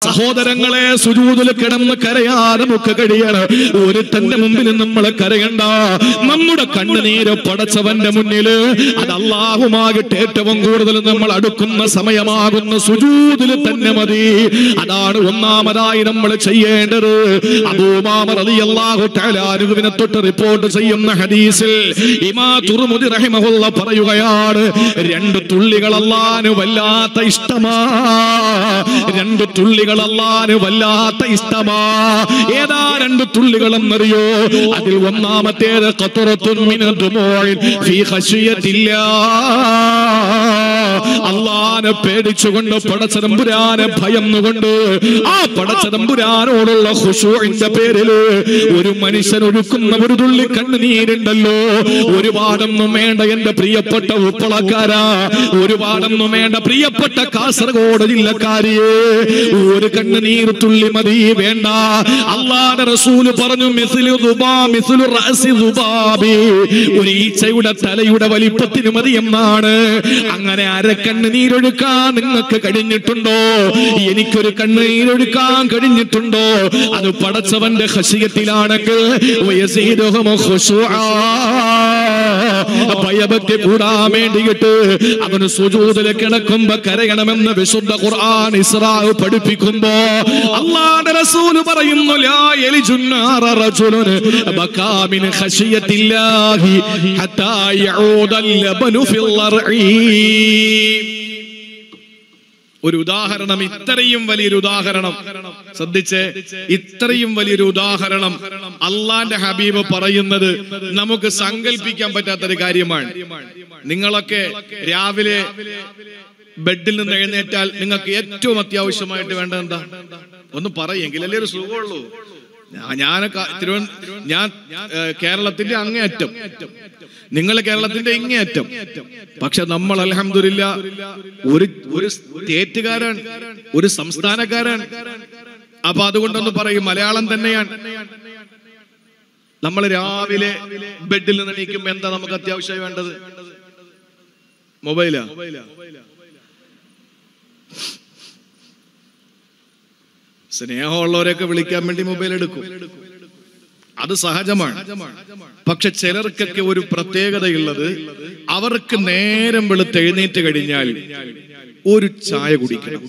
സഹോദരങ്ങളെ സുജൂതിൽ കിടന്ന് കരയാതെ നമുക്ക് കഴിയണം ഒരു തന്റെ മുമ്പിൽ നമ്മൾ കരയണ്ട നമ്മുടെ കണ്ണുനീര് പടച്ചവന്റെ മുന്നില് അത് അള്ളാഹുമാകിട്ട് ഏറ്റവും കൂടുതൽ നമ്മൾ അടുക്കുന്ന സമയമാകുന്ന സുജൂതിൽ തന്നെ മതി അതാണ് ഒന്നാമതായി നമ്മൾ ചെയ്യേണ്ടത് അബൂമാമർ റളിയല്ലാഹു തആല അനുവിനെ തൊട്ട് റിപ്പോർട്ട് ചെയ്യുന്ന ഹദീസിൽ ഇമാ തുർമുദി റഹിമഹുള്ള പറയുകയാണ് രണ്ട് തുള്ളികൾ അല്ലാഹു വല്ലാത്ത ഇഷ്ടമാ രണ്ട് തുള്ളികൾ അല്ലാഹു വല്ലാത്ത ഇഷ്ടമാ ഏതാ രണ്ട് തുള്ളികൾ എന്നറിയോ അതിൽ ഒന്നാമത്തേത് ഖത്റത്തുൻ മിന ദുമൂഇൻ ഫീ ഖശിയത്തില്ലാ അള്ളാനെ പേടിച്ചുകൊണ്ട് പടച്ചതമ്പുരാനെ ഭയന്നുകൊണ്ട് ആ പടച്ചതമ്പുരാനോടുള്ള ഹുഷൂഇന്റെ പേരില് ഒരു മനുഷ്യൻ ഒഴുക്കുന്ന ഒരു തുള്ളി കണ്ണുനീരുണ്ടല്ലോ ഒരുപാടൊന്നും വേണ്ട എന്റെ പ്രിയപ്പെട്ട ഉപ്പളക്കാരാ ഒരുപാടൊന്നും വേണ്ട പ്രിയപ്പെട്ട കാസർഗോഡ് ജില്ലക്കാരിയെ ഒരു കണ്ണുനീർ തുള്ളി മതി വേണ്ട അള്ളാന്റെ റസൂല് പറഞ്ഞു മിസിലു ദുബാ മിസിലു റഅസി ദുബാബി ഒരു ഈച്ചയുടെ തലയുടെ വലിപ്പത്തിന് മതി എന്നാണ് അങ്ങനെ അരക്കണ്ണ് നീരൊഴുക്കാൻ നിങ്ങൾക്ക് കഴിഞ്ഞിട്ടുണ്ടോ എനിക്കൊരു കണ്ണ് നീരൊഴുക്കാൻ കഴിഞ്ഞിട്ടുണ്ടോ അത് പടച്ചവന്റെ ഹസിയത്തിലാണെങ്കിൽ വയസീദുഹും ഖുശൂആ. ഭയഭക്തി കൂടാൻ വേണ്ടിയിട്ട് അവന് സുജൂതിൽ കിടക്കുമ്പോ കരയണമെന്ന് വിശുദ്ധ ഖുർആൻ ഇസ്രാവ് പഠിപ്പിക്കുമ്പോ അള്ളാന്റെ റസൂല് പറയുന്നു ലാ യലിജുന്നാറ റജുലുൻ ബകാ മിൻ ഖശിയത്തില്ലാഹി ഹത്താ യഊദൽ ലബനു ഫിൽ അർഈ ഒരു ഉദാഹരണം ഇത്രയും വലിയൊരു ഉദാഹരണം ശ്രദ്ധിച്ച് ഇത്രയും വലിയൊരു ഉദാഹരണം അള്ളാന്റെ ഹബീബ് പറയുന്നത് നമുക്ക് സങ്കല്പിക്കാൻ പറ്റാത്തൊരു കാര്യമാണ് നിങ്ങളൊക്കെ രാവിലെ ബെഡിൽ നിന്ന് എഴുന്നേറ്റാൽ നിങ്ങൾക്ക് ഏറ്റവും അത്യാവശ്യമായിട്ട് വേണ്ടത് എന്താ ഒന്ന് പറയെങ്കിലല്ലേ ഒരു സുഖമുള്ളൂ ഞാ- ഞാൻ ക- തിരുവന- ഞാൻ ഏഹ്, കേരളത്തിന്റെ അങ്ങേയറ്റം നിങ്ങൾ കേരളത്തിന്റെ ഇങ്ങേയറ്റം പക്ഷെ നമ്മൾ അലഹമില്ല ഒരു ഒരു സ്റ്റേറ്റുകാരാണ് ഒരു സംസ്ഥാനക്കാരാണ് അപ്പൊ അതുകൊണ്ടൊന്ന് പറയും മലയാളം തന്നെയാണ് നമ്മൾ രാവിലെ ബെഡിൽ നിന്ന് എണീക്കുമ്പോ എന്താ നമുക്ക് അത്യാവശ്യമായി വേണ്ടത് മൊബൈലാ സ്നേഹമുള്ളവരെയൊക്കെ വിളിക്കാൻ വേണ്ടി മൊബൈൽ എടുക്കും അത് സഹജമാണ് പക്ഷെ ചിലർക്കൊക്കെ ഒരു പ്രത്യേകതയുള്ളത് അവർക്ക് നേരം വെളുത്ത് എഴുന്നേറ്റ് കഴിഞ്ഞാൽ ഒരു ചായ കുടിക്കണം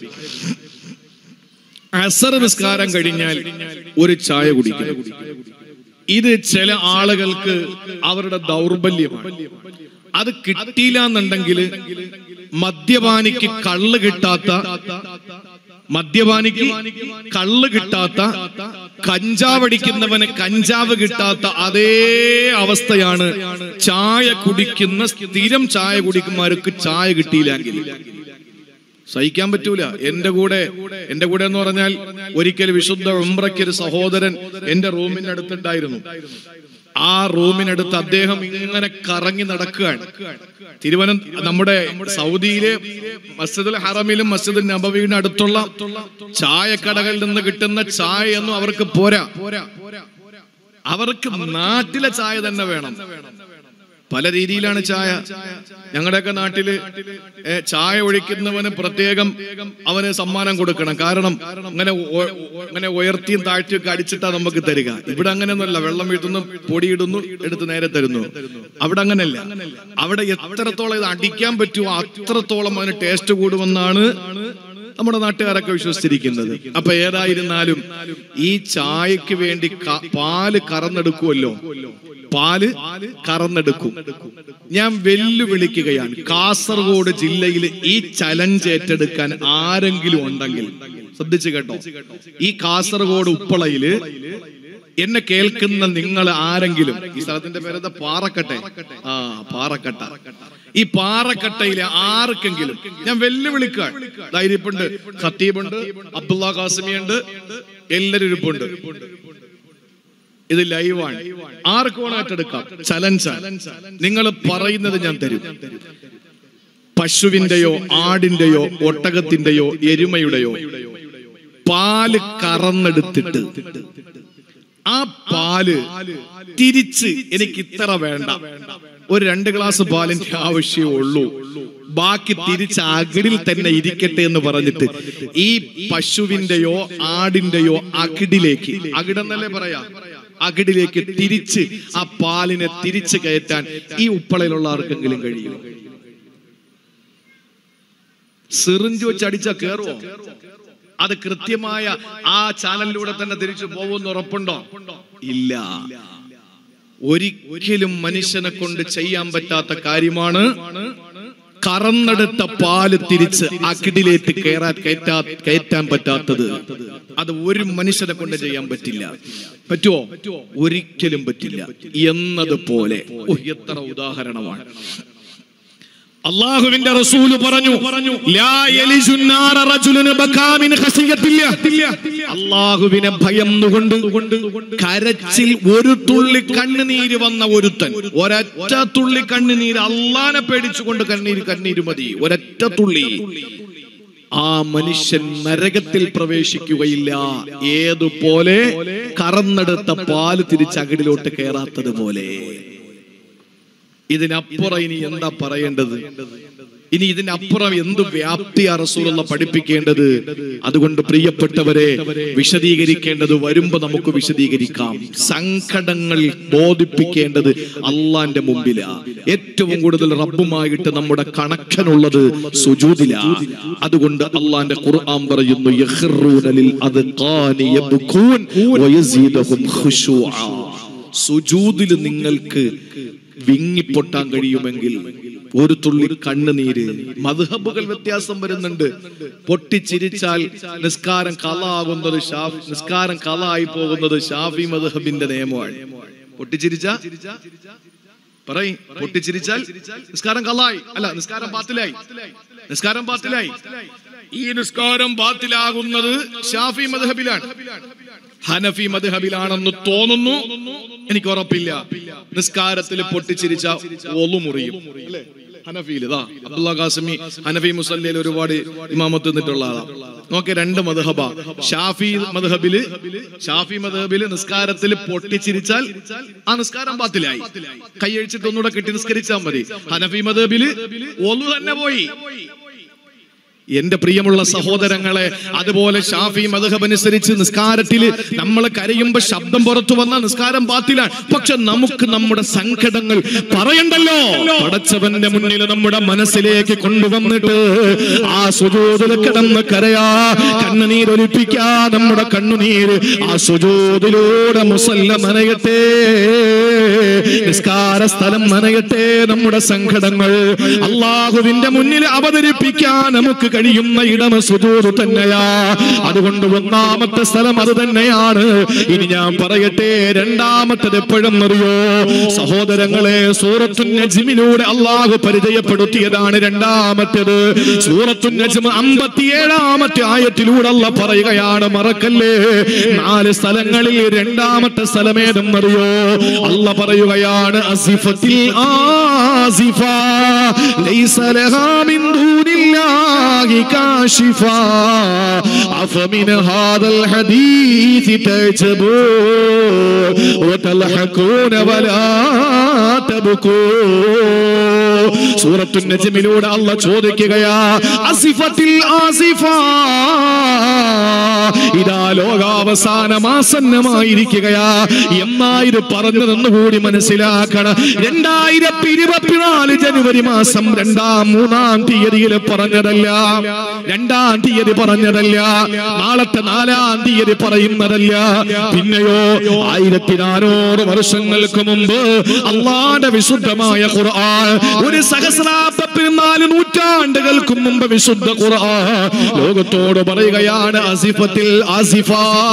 അസർ നിസ്കാരം കഴിഞ്ഞാൽ ഒരു ചായ കുടിക്കണം ഇത് ചില ആളുകൾക്ക് അവരുടെ ദൗർബല്യമാണ് അത് കിട്ടിയില്ല എന്നുണ്ടെങ്കിൽ മദ്യപാനിക്ക് കള്ള് കിട്ടാത്ത മദ്യപാനിക്ക് കള്ള് കിട്ടാത്ത കഞ്ചാവടിക്കുന്നവന് കഞ്ചാവ് കിട്ടാത്ത അതേ അവസ്ഥയാണ് ചായ കുടിക്കുന്ന സ്ഥിരം ചായ കുടിക്കുന്നവർക്ക് ചായ കിട്ടിയില്ലെങ്കിൽ സഹിക്കാൻ പറ്റൂല എന്റെ കൂടെ എന്റെ കൂടെ എന്ന് പറഞ്ഞാൽ ഒരിക്കൽ വിശുദ്ധ ഉംറയ്ക്ക് ഒരു സഹോദരൻ എന്റെ റൂമിന്റെ അടുത്തുണ്ടായിരുന്നു ആ റൂമിനടുത്ത് അദ്ദേഹം ഇങ്ങനെ കറങ്ങി നടക്കുകയാണ് തിരുവനന്ത നമ്മുടെ സൗദിയിലെ മസ്ജിദുൽ ഹറമിലും മസ്ജിദുൽ നബവിയുടെ അടുത്തുള്ള ചായക്കടകളിൽ നിന്ന് കിട്ടുന്ന ചായയൊന്നും അവർക്ക് പോരാ അവർക്ക് നാട്ടിലെ ചായ തന്നെ വേണം പല രീതിയിലാണ് ചായ ഞങ്ങളുടെയൊക്കെ നാട്ടില് ഏ, ചായ ഒഴിക്കുന്നവന് പ്രത്യേകം അവന് സമ്മാനം കൊടുക്കണം കാരണം അങ്ങനെ ഒ- അങ്ങനെ ഉയർത്തിയും താഴ്ത്തിയും ഒക്കെ അടിച്ചിട്ടാ നമുക്ക് തരിക ഇവിടെ അങ്ങനെയൊന്നുമല്ല വെള്ളം വീട്ടുന്നു പൊടിയിടുന്നു എടുത്ത് നേരെ തരുന്നു അവിടെ അങ്ങനെയല്ല അവിടെ എത്രത്തോളം ഇത് അടിക്കാൻ പറ്റുമോ അത്രത്തോളം അതിന് ടേസ്റ്റ് കൂടുമെന്നാണ് നമ്മുടെ നാട്ടുകാരൊക്കെ വിശ്വസിച്ചിരിക്കുന്നത് അപ്പൊ ഏതായിരുന്നാലും ഈ ചായക്ക് വേണ്ടി ക- പാല് കറന്നെടുക്കുമല്ലോ പാല് കറന്നെടുക്കും ഞാൻ വെല്ലുവിളിക്കുകയാണ് കാസർഗോഡ് ജില്ലയിൽ ഈ ചലഞ്ച് ഏറ്റെടുക്കാൻ ആരെങ്കിലും ഉണ്ടെങ്കിൽ ശ്രദ്ധിച്ചു കേട്ടോ ഈ കാസർഗോഡ് ഉപ്പളയില് എന്നെ കേൾക്കുന്ന നിങ്ങൾ ആരെങ്കിലും ഈ സ്ഥലത്തിന്റെ പേരെന്താ പാറക്കട്ടെ ആ പാറക്കട്ട ഈ പാറക്കട്ടയിലെ ആർക്കെങ്കിലും ഞാൻ വെല്ലുവിളിക്കാൻ ധൈര്യപ്പുണ്ട് ഖത്തീബുണ്ട് അബ്ദുള്ള കാസിമിയുണ്ട് എല്ലാവരും ഇരിപ്പുണ്ട് ഇത് ലൈവാണ് ആർക്ക് വേണം ഏറ്റെടുക്കാം ചലഞ്ച് നിങ്ങൾ പറയുന്നത് ഞാൻ തരും പശുവിന്റെയോ ആടിന്റെയോ ഒട്ടകത്തിന്റെയോ എരുമയുടെയോ പാല് കറന്നെടുത്തിട്ട് ആ പാല് തിരിച്ച് എനിക്ക് ഇത്ര വേണ്ട ഒരു രണ്ട് ഗ്ലാസ് പാലിന്റെ ആവശ്യമേ ഉള്ളൂ ബാക്കി തിരിച്ച് അകിടിൽ തന്നെ ഇരിക്കട്ടെ എന്ന് പറഞ്ഞിട്ട് ഈ പശുവിന്റെയോ ആടിന്റെയോ അകിടിലേക്ക് അകിടെന്നല്ലേ പറയാ അകിടിലേക്ക് തിരിച്ച് ആ പാലിനെ തിരിച്ച് കയറ്റാൻ ഈ ഉപ്പളയിലുള്ള ആർക്കെങ്കിലും കഴിയും സിറിഞ്ച് വെച്ച് അടിച്ചാ കേറുവോ അത് കൃത്യമായ ആ ചാനലിലൂടെ തന്നെ തിരിച്ചു പോകുമെന്ന് ഉറപ്പുണ്ടോ ഇല്ല ഒരിക്കലും മനുഷ്യനെ കൊണ്ട് ചെയ്യാൻ പറ്റാത്ത കാര്യമാണ് കറന്നെടുത്ത പാല് തിരിച്ച് അകിടിലേക്ക് കയറാൻ കയറ്റാ കയറ്റാൻ പറ്റാത്തത് അത് ഒരു മനുഷ്യനെ കൊണ്ട് ചെയ്യാൻ പറ്റില്ല പറ്റുമോ ഒരിക്കലും പറ്റില്ല എന്നതുപോലെ ഓ, എത്ര ഉദാഹരണമാണ് അള്ളാഹുവിന്റെ റസൂല് പറഞ്ഞു ലാ യലിജുന്നാറ റജുലുൻ ബകാ മിൻ ഖശിയത്തില്ല അള്ളാഹുവിനെ ഭയന്നുകൊണ്ട് കരച്ചിൽ ഒരു തുള്ളി കണ്ണുനീര് വന്ന ഒരുത്തൻ ഒരൊറ്റ തുള്ളി കണ്ണുനീര് അള്ളാനെ പേടിച്ചുകൊണ്ട് കണ്ണീര് കണ്ണീര് മതി ഒരൊറ്റ തുള്ളി ആ മനുഷ്യൻ നരകത്തിൽ പ്രവേശിക്കുകയില്ല ഏതുപോലെ കറന്നെടുത്ത പാല് തിരിച്ച് അകിടിലോട്ട് കയറാത്തത് പോലെ ഇതിനപ്പുറം ഇനി എന്താ പറയേണ്ടത് ഇനി ഇതിനപ്പുറം എന്ത് വ്യാപ്തി റസൂലുള്ള പഠിപ്പിക്കേണ്ടത് അതുകൊണ്ട് പ്രിയപ്പെട്ടവരെ വിശദീകരിക്കേണ്ടത് വരുമ്പോ നമുക്ക് വിശദീകരിക്കാം സങ്കടങ്ങൾ ബോധിപ്പിക്കേണ്ടത് അള്ളാന്റെ മുമ്പിലാ ഏറ്റവും കൂടുതൽ റബ്ബുമായിട്ട് നമ്മുടെ കണക്ഷനുള്ളത് സുജൂദിലാ അതുകൊണ്ട് അള്ളാന്റെ ഖുർആൻ പറയുന്നു യഖ്റൂന ലിൽ അദ്ഖാനി യബ്കൂൻ വയസീദഹും ഖുശൂആ സുജൂദിൽ നിങ്ങൾക്ക് വിങ്ങിപ്പൊട്ടാൻ കഴിയുമെങ്കിൽ ഒരു തുള്ളി കണ്ണുനീര് മധുഹബുകൾ വ്യത്യാസം വരുന്നുണ്ട് പൊട്ടിച്ചിരിച്ചാൽ നിസ്കാരം കല ആകുന്നത് ഷാഫ് നിസ്കാരം കല ആയി പോകുന്നത് ഷാഫി മധുഹബിന്റെ നിയമമാണ് പൊട്ടിച്ചിരിച്ച പറയും പൊട്ടിച്ചിരിച്ചാൽ നിസ്കാരം കലായി അല്ല നിസ്കാരം പാത്തിലായി നിസ്കാരം പാത്തിലായി ഈ നിസ്കാരം പാത്തിലാകുന്നത് ഷാഫി മധുഹബിലാണ് ഹനഫി മദ്ഹബിലാണെന്ന് തോന്നുന്നു എനിക്ക് ഉറപ്പില്ല നിസ്കാരത്തിൽ പൊട്ടിച്ചിരിച്ച ഒളു മുറിയും അല്ലേ? ഹനഫിയിൽ ഇതാ അബ്ദുള്ള ഖാസിമി ഹനഫി മുസല്ലയിൽ ഒരുപാട് ഇമാമത്ത് നിന്നിട്ടുള്ള ആളാ നോക്കെ രണ്ട് മദ്ഹബ ഷാഫി മദ്ഹബില് ഷാഫി മദ്ഹബില് നിസ്കാരത്തിൽ പൊട്ടിച്ചിരിച്ചാൽ ആ നിസ്കാരം പാത്തിലായി കൈയഴിച്ചിട്ട് ഒന്നുകൂടെ കെട്ടി നിസ്കരിച്ചാൽ മതി ഹനഫി മദ്ഹബില് ഒന്നു തന്നെ പോയി എന്റെ പ്രിയമുള്ള സഹോദരങ്ങളെ അതുപോലെ ഷാഫി മധുഹബ് അനുസരിച്ച് നിസ്കാരത്തിൽ നമ്മൾ കരയുമ്പോ ശബ്ദം പുറത്തു വന്ന നിസ്കാരം പാത്തിലാണ് പക്ഷെ നമുക്ക് നമ്മുടെ സങ്കടങ്ങൾ പറയണ്ടല്ലോ പടച്ചവന്റെ മുന്നിൽ നമ്മുടെ മനസ്സിലേക്ക് കൊണ്ടുവന്നിട്ട് ആ സുജോതിൽ കിടന്ന് കരയാ കണ്ണുനീരൊലിപ്പിക്കാ നമ്മുടെ കണ്ണുനീര് ആ സുജോതിലൂടെ മുസല്ല നനയട്ടെ നിസ്കാര സ്ഥലം നനയട്ടെ നമ്മുടെ സങ്കടങ്ങൾ അള്ളാഹുവിന്റെ മുന്നിൽ അവതരിപ്പിക്കാൻ നമുക്ക് കഴിയുന്ന ഇടം സുജൂത് തന്നെയാ അതുകൊണ്ട് ഒന്നാമത്തെ സ്ഥലം അത് തന്നെയാണ് ഇനി ഞാൻ പറയട്ടെ രണ്ടാമത്തത് എപ്പോഴും അറിയോ സഹോദരങ്ങളെ സൂറത്തു നജ്മിലൂടെ അള്ളാഹു പരിചയപ്പെടുത്തിയതാണ് രണ്ടാമത്തേത് സൂറത്തു നജ്മ് അമ്പത്തിയേഴാമത്തെ ആയത്തിലൂടെ അല്ല പറയുകയാണ് മറക്കല്ലേ നാല് സ്ഥലങ്ങളിൽ രണ്ടാമത്തെ സ്ഥലമേതെന്നറിയോ അല്ല പറയുകയാണ് അസിഫത്തിൽ ആസിഫ ലൈസ ലഹാ മിൻ ദൂനില്ലാഹി കാശിഫ അഫമിൻ ഹാദൽ ഹദീസ് തജബൂ وتلحقون ولا تبكون സൂറത്തു നജ്മിലൂടെ അല്ല ചോദിക്കുകയാ അസിഫത്തിൽ ആസിഫ ഇതാ ലോകാവസാനം ആസന്നമായിരിക്കുകയാ എന്നായത് പറഞ്ഞതെന്ന് കൂടി മനസ്സിലാക്കണം രണ്ടായിരത്തി ഇരുപത്തിനാല് ജനുവരി മാസം രണ്ടാം മൂന്നാം തീയതിയിൽ പറഞ്ഞതല്ല രണ്ടാം തീയതി പറഞ്ഞതല്ല നാളത്തെ നാലാം തീയതി പറയുന്നതല്ല പിന്നെയോ ആയിരത്തി നാനൂറ് വർഷങ്ങൾക്ക് മുമ്പ് അള്ളാന്റെ വിശുദ്ധമായ ഖുർആൻ ഒരു സഹസ്രാബ്ദത്തിന് നാല് നൂറ്റാണ്ടുകൾക്ക് മുമ്പ് വിശുദ്ധ ഖുർആൻ ലോകത്തോട് പറയുകയാണ് അസിഫത്തിൽ ആസിഫ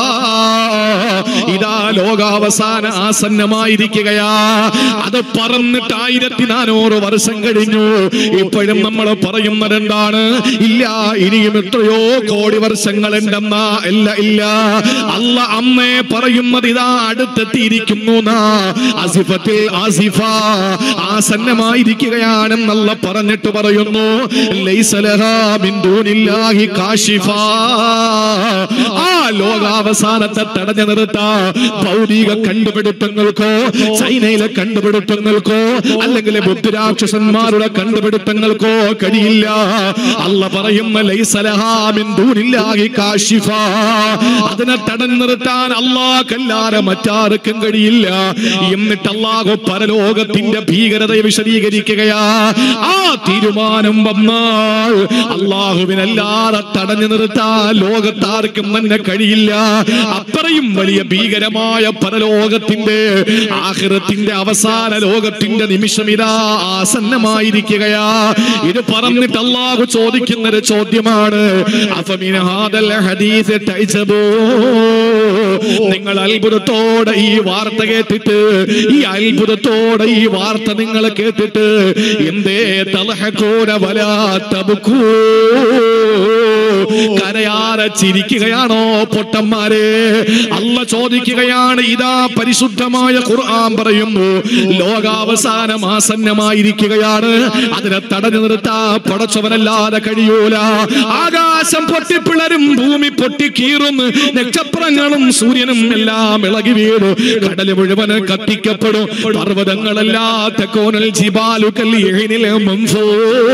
ഇതാ ലോകാവസാന ആസന്നമായിരിക്കുകയാ അത് പറന്നിട്ട് ആയിരത്തി നാനൂറ് വർഷം കഴിഞ്ഞു ഇപ്പോഴും നമ്മൾ പറയുന്നത് എന്താണ് ഇല്ല ഇനിയും എത്രയോ കോടി വർഷങ്ങൾ ഉണ്ടെന്നാ ഇല്ല ഇല്ല അല്ല അമ്മേ പറയുന്നത് ഇതാ അടുത്തെത്തിയിരിക്കുന്നു നാ. അസിഫത്തിൽ ആസിഫ ആസന്നമായിരിക്കുകയാണെന്നല്ല പറഞ്ഞിട്ട് പറയുന്നു ലൈസ ലഹാ മിൻ ദൂനില്ലാഹി കാശിഫ ആ ലോകാവസാനത്തെ തടഞ്ഞു നിർത്താ ഭൗതിക കണ്ടുപിടുത്തങ്ങൾക്കോ ചൈനയിലെ കണ്ടുപിടുത്തങ്ങൾക്കോ അല്ലെങ്കിൽ ബുദ്ധിരാക്ഷസന്മാരുടെ കണ്ടുപിടുത്തങ്ങൾക്കോ കഴിയില്ല അല്ല പറയുന്ന ലൈസലഹാമിൻ ദൂനില്ലാഹി കാശിഫ അതിനെ തടഞ്ഞു നിർത്താൻ അള്ളാഹ്ക്കല്ലാതെ മറ്റാർക്കും കഴിയില്ല എന്നിട്ട് അള്ളാഹു പരലോകത്തിന്റെ ഭീകരതയെ വിശദീകരിക്കുകയാ ആ തീരുമാനം വന്നാൽ അള്ളാഹുവിനല്ലാതെ തടഞ്ഞു നിർത്താൻ ലോകത്താർക്കും തന്നെ കഴിയില്ല അത്രയും വലിയ ഭീകരമായ പരലോകത്തിന്റെ ആഹൃത്തിന്റെ അവസാന ലോകത്തിന്റെ നിമിഷം ഇതാ ആസന്നമായിരിക്കുകയാ ഇത് പറഞ്ഞിട്ട് അള്ളാഹു ചോദിക്കുന്ന ഒരു ചോദ്യമാണ് അഫമിൻ ഹാദൽ ഹദീസ് തൈസബൂ നിങ്ങൾ അത്ഭുതത്തോടെ ഈ വാർത്ത കേട്ടിട്ട് ഈ അത്ഭുതത്തോടെ ഈ വാർത്ത നിങ്ങൾ കേട്ടിട്ട് എന്തേ തലഹക്കൂര വലാത്തബുക്കൂ കരയാറെ ചിരിക്കുകയാണോ പൊട്ടന്മാരെ അല്ല ചോദിക്കുകയാണ് ഇതാ പരിശുദ്ധമായ ഖുർആൻ പറയുന്നു ലോകാവസാനം ആസന്നമായിരിക്കുകയാണ് അതിനെ തടഞ്ഞു നിർത്താ പടച്ചവനല്ലാതെ കഴിയൂല ആകാശം പൊട്ടിപ്പിളരും ഭൂമി പൊട്ടിക്കീറും നക്ഷത്രങ്ങളും സൂര്യനും എല്ലാം ഇളകി വീണു കടല് മുഴുവൻ കത്തിക്കപ്പെടും പർവ്വതങ്ങളെല്ലാം തെക്കോനൽ ജിബാലുക്കൽ എഴിനിലെ മൻഫൂ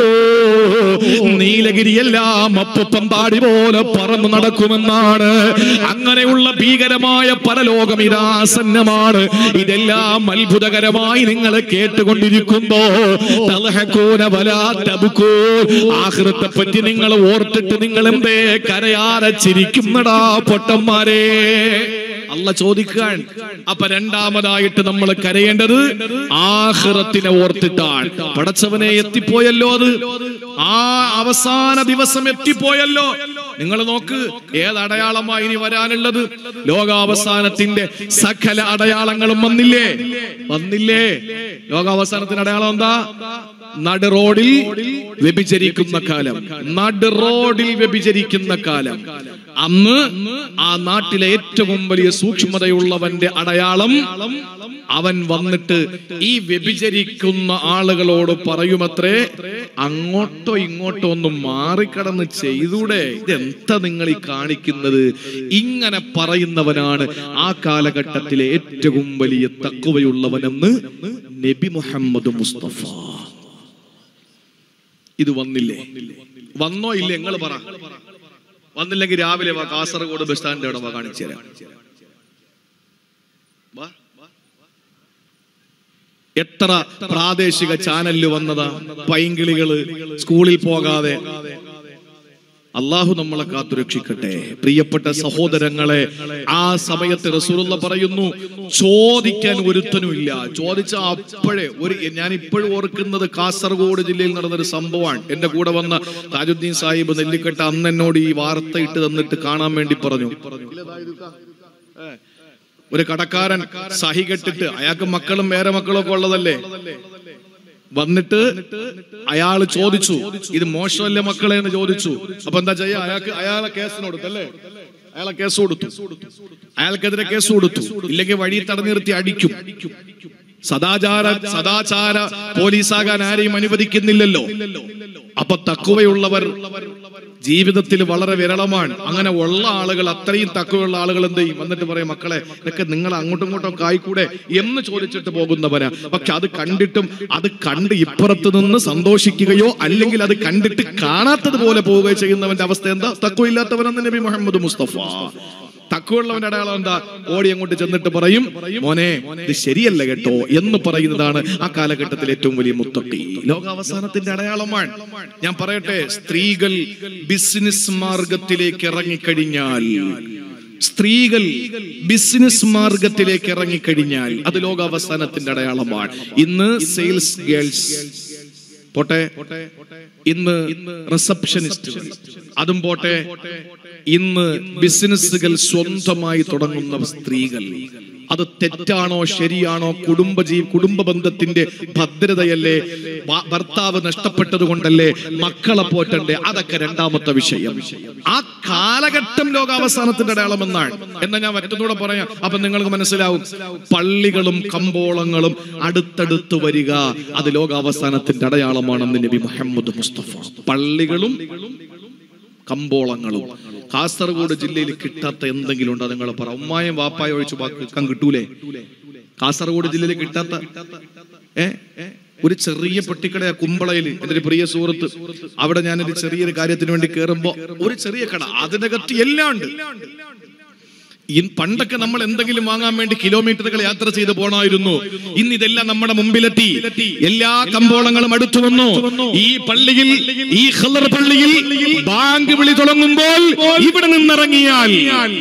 നീലഗിരിയെല്ലാം അപ്പപ്പം പാടി പോലെ പറന്നു നടക്കുമെന്നാണ് അങ്ങനെയുള്ള ഭീകരമായ പരലോകം ഇതാസന്നമാണ് ഇതെല്ലാം അത്ഭുതകരമായി നിങ്ങൾ കേട്ടുകൊണ്ടിരിക്കുമ്പോ തലഹക്കൂന വലാത്തബുക്കൂ ആഹൃത്തെ പറ്റി നിങ്ങൾ ഓർത്തിട്ട് നിങ്ങൾ എന്തേ കരയാറെ ചിരിക്കുന്നടാ പൊട്ടന്മാരെ അല്ല ചോദിക്കാൻ അപ്പൊ രണ്ടാമതായിട്ട് നമ്മൾ കരയേണ്ടത് ആഹ്റത്തിനെ ഓർത്തിട്ടാണ് പടച്ചവനെ എത്തിപ്പോയല്ലോ അത് ആ അവസാന ദിവസം എത്തിപ്പോയല്ലോ നിങ്ങൾ നോക്ക് ഏത് അടയാളമാ ഇനി വരാനുള്ളത് ലോകാവസാനത്തിന്റെ സകല അടയാളങ്ങളും വന്നില്ലേ വന്നില്ലേ ലോകാവസാനത്തിന്റെ അടയാളം എന്താ നട റോഡിൽ വ്യഭിചരിക്കുന്ന കാലം നട റോഡിൽ വ്യഭിചരിക്കുന്ന കാലം അന്ന് ആ നാട്ടിലെ ഏറ്റവും വലിയ സൂക്ഷ്മതയുള്ളവന്റെ അടയാളം അവൻ വന്നിട്ട് ഈ വ്യഭിചരിക്കുന്ന ആളുകളോട് പറയുമത്രേ അങ്ങോട്ടോ ഇങ്ങോട്ടോ ഒന്ന് മാറിക്കടന്ന് ചെയ്തൂടെ ഇതെന്താ നിങ്ങൾ ഈ കാണിക്കുന്നത് ഇങ്ങനെ പറയുന്നവനാണ് ആ കാലഘട്ടത്തിലെ ഏറ്റവും വലിയ തക്കുവയുള്ളവനെന്ന് നബി മുഹമ്മദ് മുസ്തഫ ഇത് വന്നില്ലേ വന്നോ ഇല്ലേ നിങ്ങൾ പറ വന്നില്ലെങ്കിൽ രാവിലെ വാ കാസർഗോഡ് ബസ് സ്റ്റാൻഡ് അവിടെ വാ കാണിച്ചു തരാം വാ. എത്ര പ്രാദേശിക ചാനലിൽ വന്നതാ പൈങ്കിളികള് സ്കൂളിൽ പോകാതെ അള്ളാഹു നമ്മളെ കാത്തുരക്ഷിക്കട്ടെ പ്രിയപ്പെട്ട സഹോദരങ്ങളെ ആ സമയത്ത് റസൂലുള്ള പറയുന്നു ചോദിക്കാൻ ഒരുത്തനുമില്ല ചോദിച്ച അപ്പോഴേ ഒരു ഞാൻ ഇപ്പോഴും ഓർക്കുന്നത് കാസർഗോഡ് ജില്ലയിൽ നടന്നൊരു സംഭവമാണ് എന്റെ കൂടെ വന്ന താജുദ്ദീൻ സാഹിബ് നെല്ലിക്കട്ട അന്ന് എന്നോട് ഈ വാർത്ത ഇട്ട് തന്നിട്ട് കാണാൻ വേണ്ടി പറഞ്ഞു ഒരു കടക്കാരൻ സഹി കെട്ടിട്ട് അയാൾക്ക് മക്കളും വേറെ മക്കളും ഒക്കെ ഉള്ളതല്ലേ വന്നിട്ട് അയാൾ ചോദിച്ചു ഇത് മോശമല്ലേ മക്കളെ എന്ന് ചോദിച്ചു അപ്പൊ എന്താ ചെയ്യാ അയാൾക്ക് അയാളെ കേസിന് കൊടുത്തല്ലേ അയാളെ കേസ് കൊടുത്തു അയാൾക്കെതിരെ കേസ് കൊടുത്തു ഇല്ലെങ്കിൽ വഴി തടഞ്ഞു നിർത്തി അടിക്കും സദാചാര സദാചാര പോലീസാകാൻ ആരെയും അനുവദിക്കുന്നില്ലല്ലോ അപ്പൊ തക്കുവയുള്ളവർ ജീവിതത്തിൽ വളരെ വിരളമാണ് അങ്ങനെ ഉള്ള ആളുകൾ അത്രയും തക്കുവയുള്ള ആളുകൾ എന്ത് ചെയ്യും വന്നിട്ട് പറയും മക്കളെ ഇതൊക്കെ നിങ്ങൾ അങ്ങോട്ടും ഇങ്ങോട്ടും കായ്ക്കൂടെ എന്ന് ചോദിച്ചിട്ട് പോകുന്നവരാ പക്ഷെ അത് കണ്ടിട്ടും അത് കണ്ട് ഇപ്പുറത്ത് നിന്ന് സന്തോഷിക്കുകയോ അല്ലെങ്കിൽ അത് കണ്ടിട്ട് കാണാത്തത് പോലെ പോവുകയോ ചെയ്യുന്നവന്റെ അവസ്ഥ എന്താ തക്കുവയില്ലാത്തവനെന്ന് നബി മുഹമ്മദ് മുസ്തഫ തക്കുവുള്ളവന്റെ അടയാളം എന്താ ഓടി അങ്ങോട്ട് ചെന്നിട്ട് പറയും മോനെ ഇത് ശരിയല്ല കേട്ടോ എന്ന് പറയുന്നതാണ് ആ കാലഘട്ടത്തിൽ ഏറ്റവും വലിയ മുത്തട്ടി ലോകാവസാനത്തിന്റെ അടയാളമാണ് ഞാൻ പറയട്ടെ സ്ത്രീകൾ ബിസിനസ് മാർഗത്തിലേക്ക് ഇറങ്ങിക്കഴിഞ്ഞാൽ സ്ത്രീകൾ ബിസിനസ് മാർഗത്തിലേക്ക് ഇറങ്ങിക്കഴിഞ്ഞാൽ അത് ലോകാവസാനത്തിന്റെ അടയാളമാണ് ഇന്ന് സെയിൽസ് ഗേൾസ് പോട്ടെ ഇന്ന് റിസപ്ഷനിസ്റ്റ് അതും പോട്ടെ ഇന്ന് ബിസിനസ്സുകൾ സ്വന്തമായി തുടങ്ങുന്ന സ്ത്രീകൾ അത് തെറ്റാണോ ശരിയാണോ കുടുംബ ജീ കുടുംബ ബന്ധത്തിന്റെ ഭദ്രതയല്ലേ ഭ- ഭർത്താവ് നഷ്ടപ്പെട്ടത് കൊണ്ടല്ലേ മക്കളെ പോറ്റണ്ടേ അതൊക്കെ രണ്ടാമത്തെ വിഷയം ആ കാലഘട്ടം ലോകാവസാനത്തിന്റെ അടയാളമെന്നാണ് എന്നാ ഞാൻ മറ്റൊന്നുകൂടെ പറയാം അപ്പൊ നിങ്ങൾക്ക് മനസ്സിലാവും പള്ളികളും കമ്പോളങ്ങളും അടുത്തടുത്ത് വരിക അത് ലോകാവസാനത്തിന്റെ അടയാളമാണെന്ന് നബി മുഹമ്മദ് മുസ്തഫ പള്ളികളും കമ്പോളങ്ങളും കാസർഗോഡ് ജില്ലയിൽ കിട്ടാത്ത എന്തെങ്കിലും ഉണ്ടോ നിങ്ങൾ പറ ഉമ്മായും വാപ്പായും ഒഴിച്ച് ബാക്കി വെക്കാൻ കിട്ടൂലേ കാസർഗോഡ് ജില്ലയിൽ കിട്ടാത്ത ഏ ഒരു ചെറിയ പെട്ടിക്കട കുമ്പളയിൽ എന്റെ ഒരു പ്രിയ സുഹൃത്ത് അവിടെ ഞാനൊരു ചെറിയൊരു കാര്യത്തിന് വേണ്ടി കയറുമ്പോ ഒരു ചെറിയ കട അതിനകത്ത് എല്ലാം ഉണ്ട് ഇൻ പണ്ടൊക്കെ നമ്മൾ എന്തെങ്കിലും വാങ്ങാൻ വേണ്ടി കിലോമീറ്ററുകൾ യാത്ര ചെയ്ത് പോണായിരുന്നു ഇന്ന് ഇതെല്ലാം നമ്മുടെ മുമ്പിലെത്തി എല്ലാ കമ്പോളങ്ങളും അടുത്തു വന്നു ഈ പള്ളിയിൽ ഈ ഖദർ പള്ളിയിൽ ബാങ്ക് വിളി തുടങ്ങുമ്പോൾ ഇവിടെ നിന്നിറങ്ങിയാൽ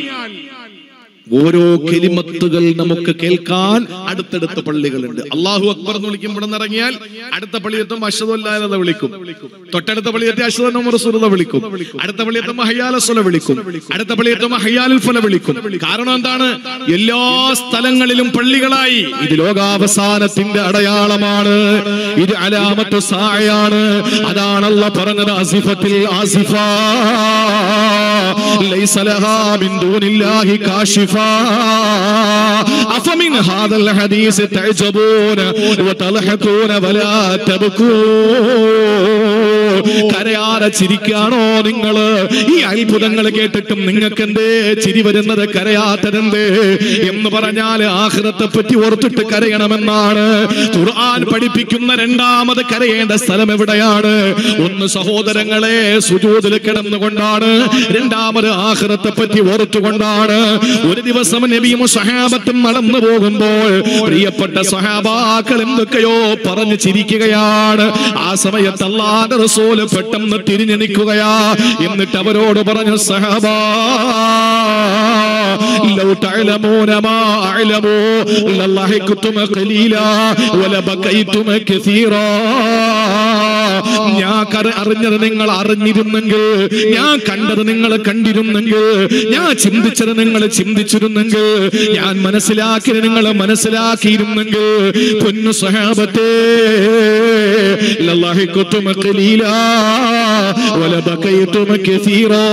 ഓരോ കെലിമത്തുകൾ നമുക്ക് കേൾക്കാൻ അടുത്തടുത്ത പള്ളികളുണ്ട് അള്ളാഹു അക്ബർ എന്ന് വിളിക്കുമ്പോൾ ഇറങ്ങിയാൽ അടുത്ത പള്ളിയെത്തും അഷദുല്ലാതെ വിളിക്കും തൊട്ടടുത്ത പള്ളിയെത്തി അഷദുറ വിളിക്കും അടുത്ത പള്ളിയെത്തുമ്പോൾ ഹയ്യാലസ്വല വിളിക്കും അടുത്ത പള്ളിയെത്തുമ്പോൾ ഹയ്യാലുൽ ഫല വിളിക്കും കാരണം എന്താണ് എല്ലാ സ്ഥലങ്ങളിലും പള്ളികളായി ഇത് ലോകാവസാനത്തിന്റെ അടയാളമാണ് ഇത് അലാമത്ത് സായാണ് അതാണല്ല പറഞ്ഞത് ആസിഫത്തിൽ ആസിഫ ليس لها من دون الله كاشفا أفمن هذا الحديث تعجبون وتضحكون ولا تبكون കരയാതെ ചിരിക്കാണോ നിങ്ങള് ഈ അത്ഭുതങ്ങൾ കേട്ടിട്ടും നിങ്ങൾക്ക് എന്തേ ചിരി വരുന്നത് കരയാത്തതെന്തേ എന്ന് പറഞ്ഞാൽ ആഹ്റത്തെ പറ്റി ഓർത്തിട്ട് കരയണമെന്നാണ് ഖുർആൻ പഠിപ്പിക്കുന്ന രണ്ടാമത് കരയേണ്ട സ്ഥലം എവിടെയാണ് ഒന്ന് സഹോദരങ്ങളെ സുജൂതിൽ കിടന്നുകൊണ്ടാണ് രണ്ടാമത് ആഹ്റത്തെ പറ്റി ഓർത്തുകൊണ്ടാണ് ഒരു ദിവസം നബിയും സഹാബത്തും നടന്നു പോകുമ്പോൾ പ്രിയപ്പെട്ട സഹാബാക്കൾ എന്തൊക്കെയോ പറഞ്ഞു ചിരിക്കുകയാണ് ആ സമയത്ത് അല്ലാതെ റസൂല് പെട്ടെന്ന് തിരിഞ്ഞു നിൽക്കുകയാ എന്നിട്ട് അവരോട് പറഞ്ഞു സഹാബാ لو تعلمون ما أعلم لضحكتم قليلا ولبكيتم كثيرا ഞാൻ കര- അറിഞ്ഞത് നിങ്ങൾ അറിഞ്ഞിരുന്നെങ്കിൽ ഞാൻ കണ്ടത് നിങ്ങൾ കണ്ടിരുന്നെങ്കിൽ ഞാൻ ചിന്തിച്ചത് നിങ്ങൾ ചിന്തിച്ചിരുന്നെങ്കിൽ ഞാൻ മനസ്സിലാക്കിയത് നിങ്ങൾ മനസ്സിലാക്കിയിരുന്നെങ്കിൽ പൊന്നു സഹാബത്തെ ലല്ലാഹിക്കുത്തുമ ഖലീലാ വലബകൈത്തുമ കസീറാ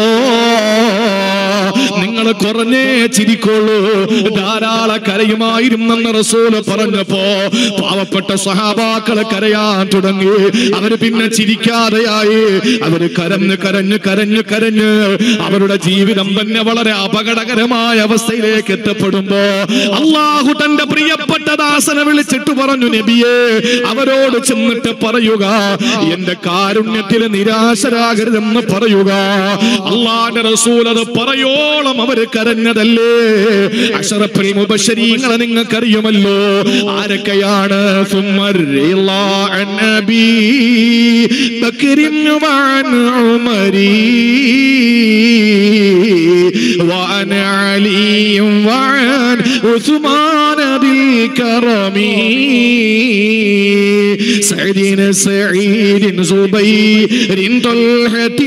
നിങ്ങൾ കുറഞ്ഞേ ചിരിക്കുള്ളൂ ധാരാളം കരയുമായിരുന്നെന്ന് റസൂല് പറഞ്ഞപ്പോ പാവപ്പെട്ട സഹാബാക്കള് കരയാൻ തുടങ്ങി അവര് പിന്നെ ചിരിക്കാതെയായി അവര് കരഞ്ഞ് കരഞ്ഞ് കരഞ്ഞ് കരഞ്ഞ് അവരുടെ ജീവിതം തന്നെ വളരെ അപകടകരമായ അവസ്ഥയിലേക്ക് എത്തപ്പെടുമ്പോ അള്ളാഹു തന്റെ പ്രിയപ്പെട്ട ദാസനെ വിളിച്ചിട്ട് പറഞ്ഞു നബിയെ അവരോട് ചെന്നിട്ട് പറയുക എന്റെ കാരുണ്യത്തിൽ നിരാശരാകരുതെന്ന് പറയുക അള്ളാന്റെ റസൂൽ അത് പറയോളം അവര് കരഞ്ഞതല്ലേ അഷറഫിൽ മുബശരീങ്ങളെ നിങ്ങൾക്കറിയുമല്ലോ ആരൊക്കെയാണ് ثم الرضا عن أبي بكر وعن عمر وعن علي وعن عثمان بالكرم سعد سعيد زبير طلحة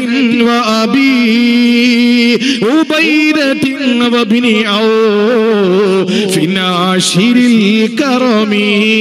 وأبي عبيدة وابن عوف ناشر الكرم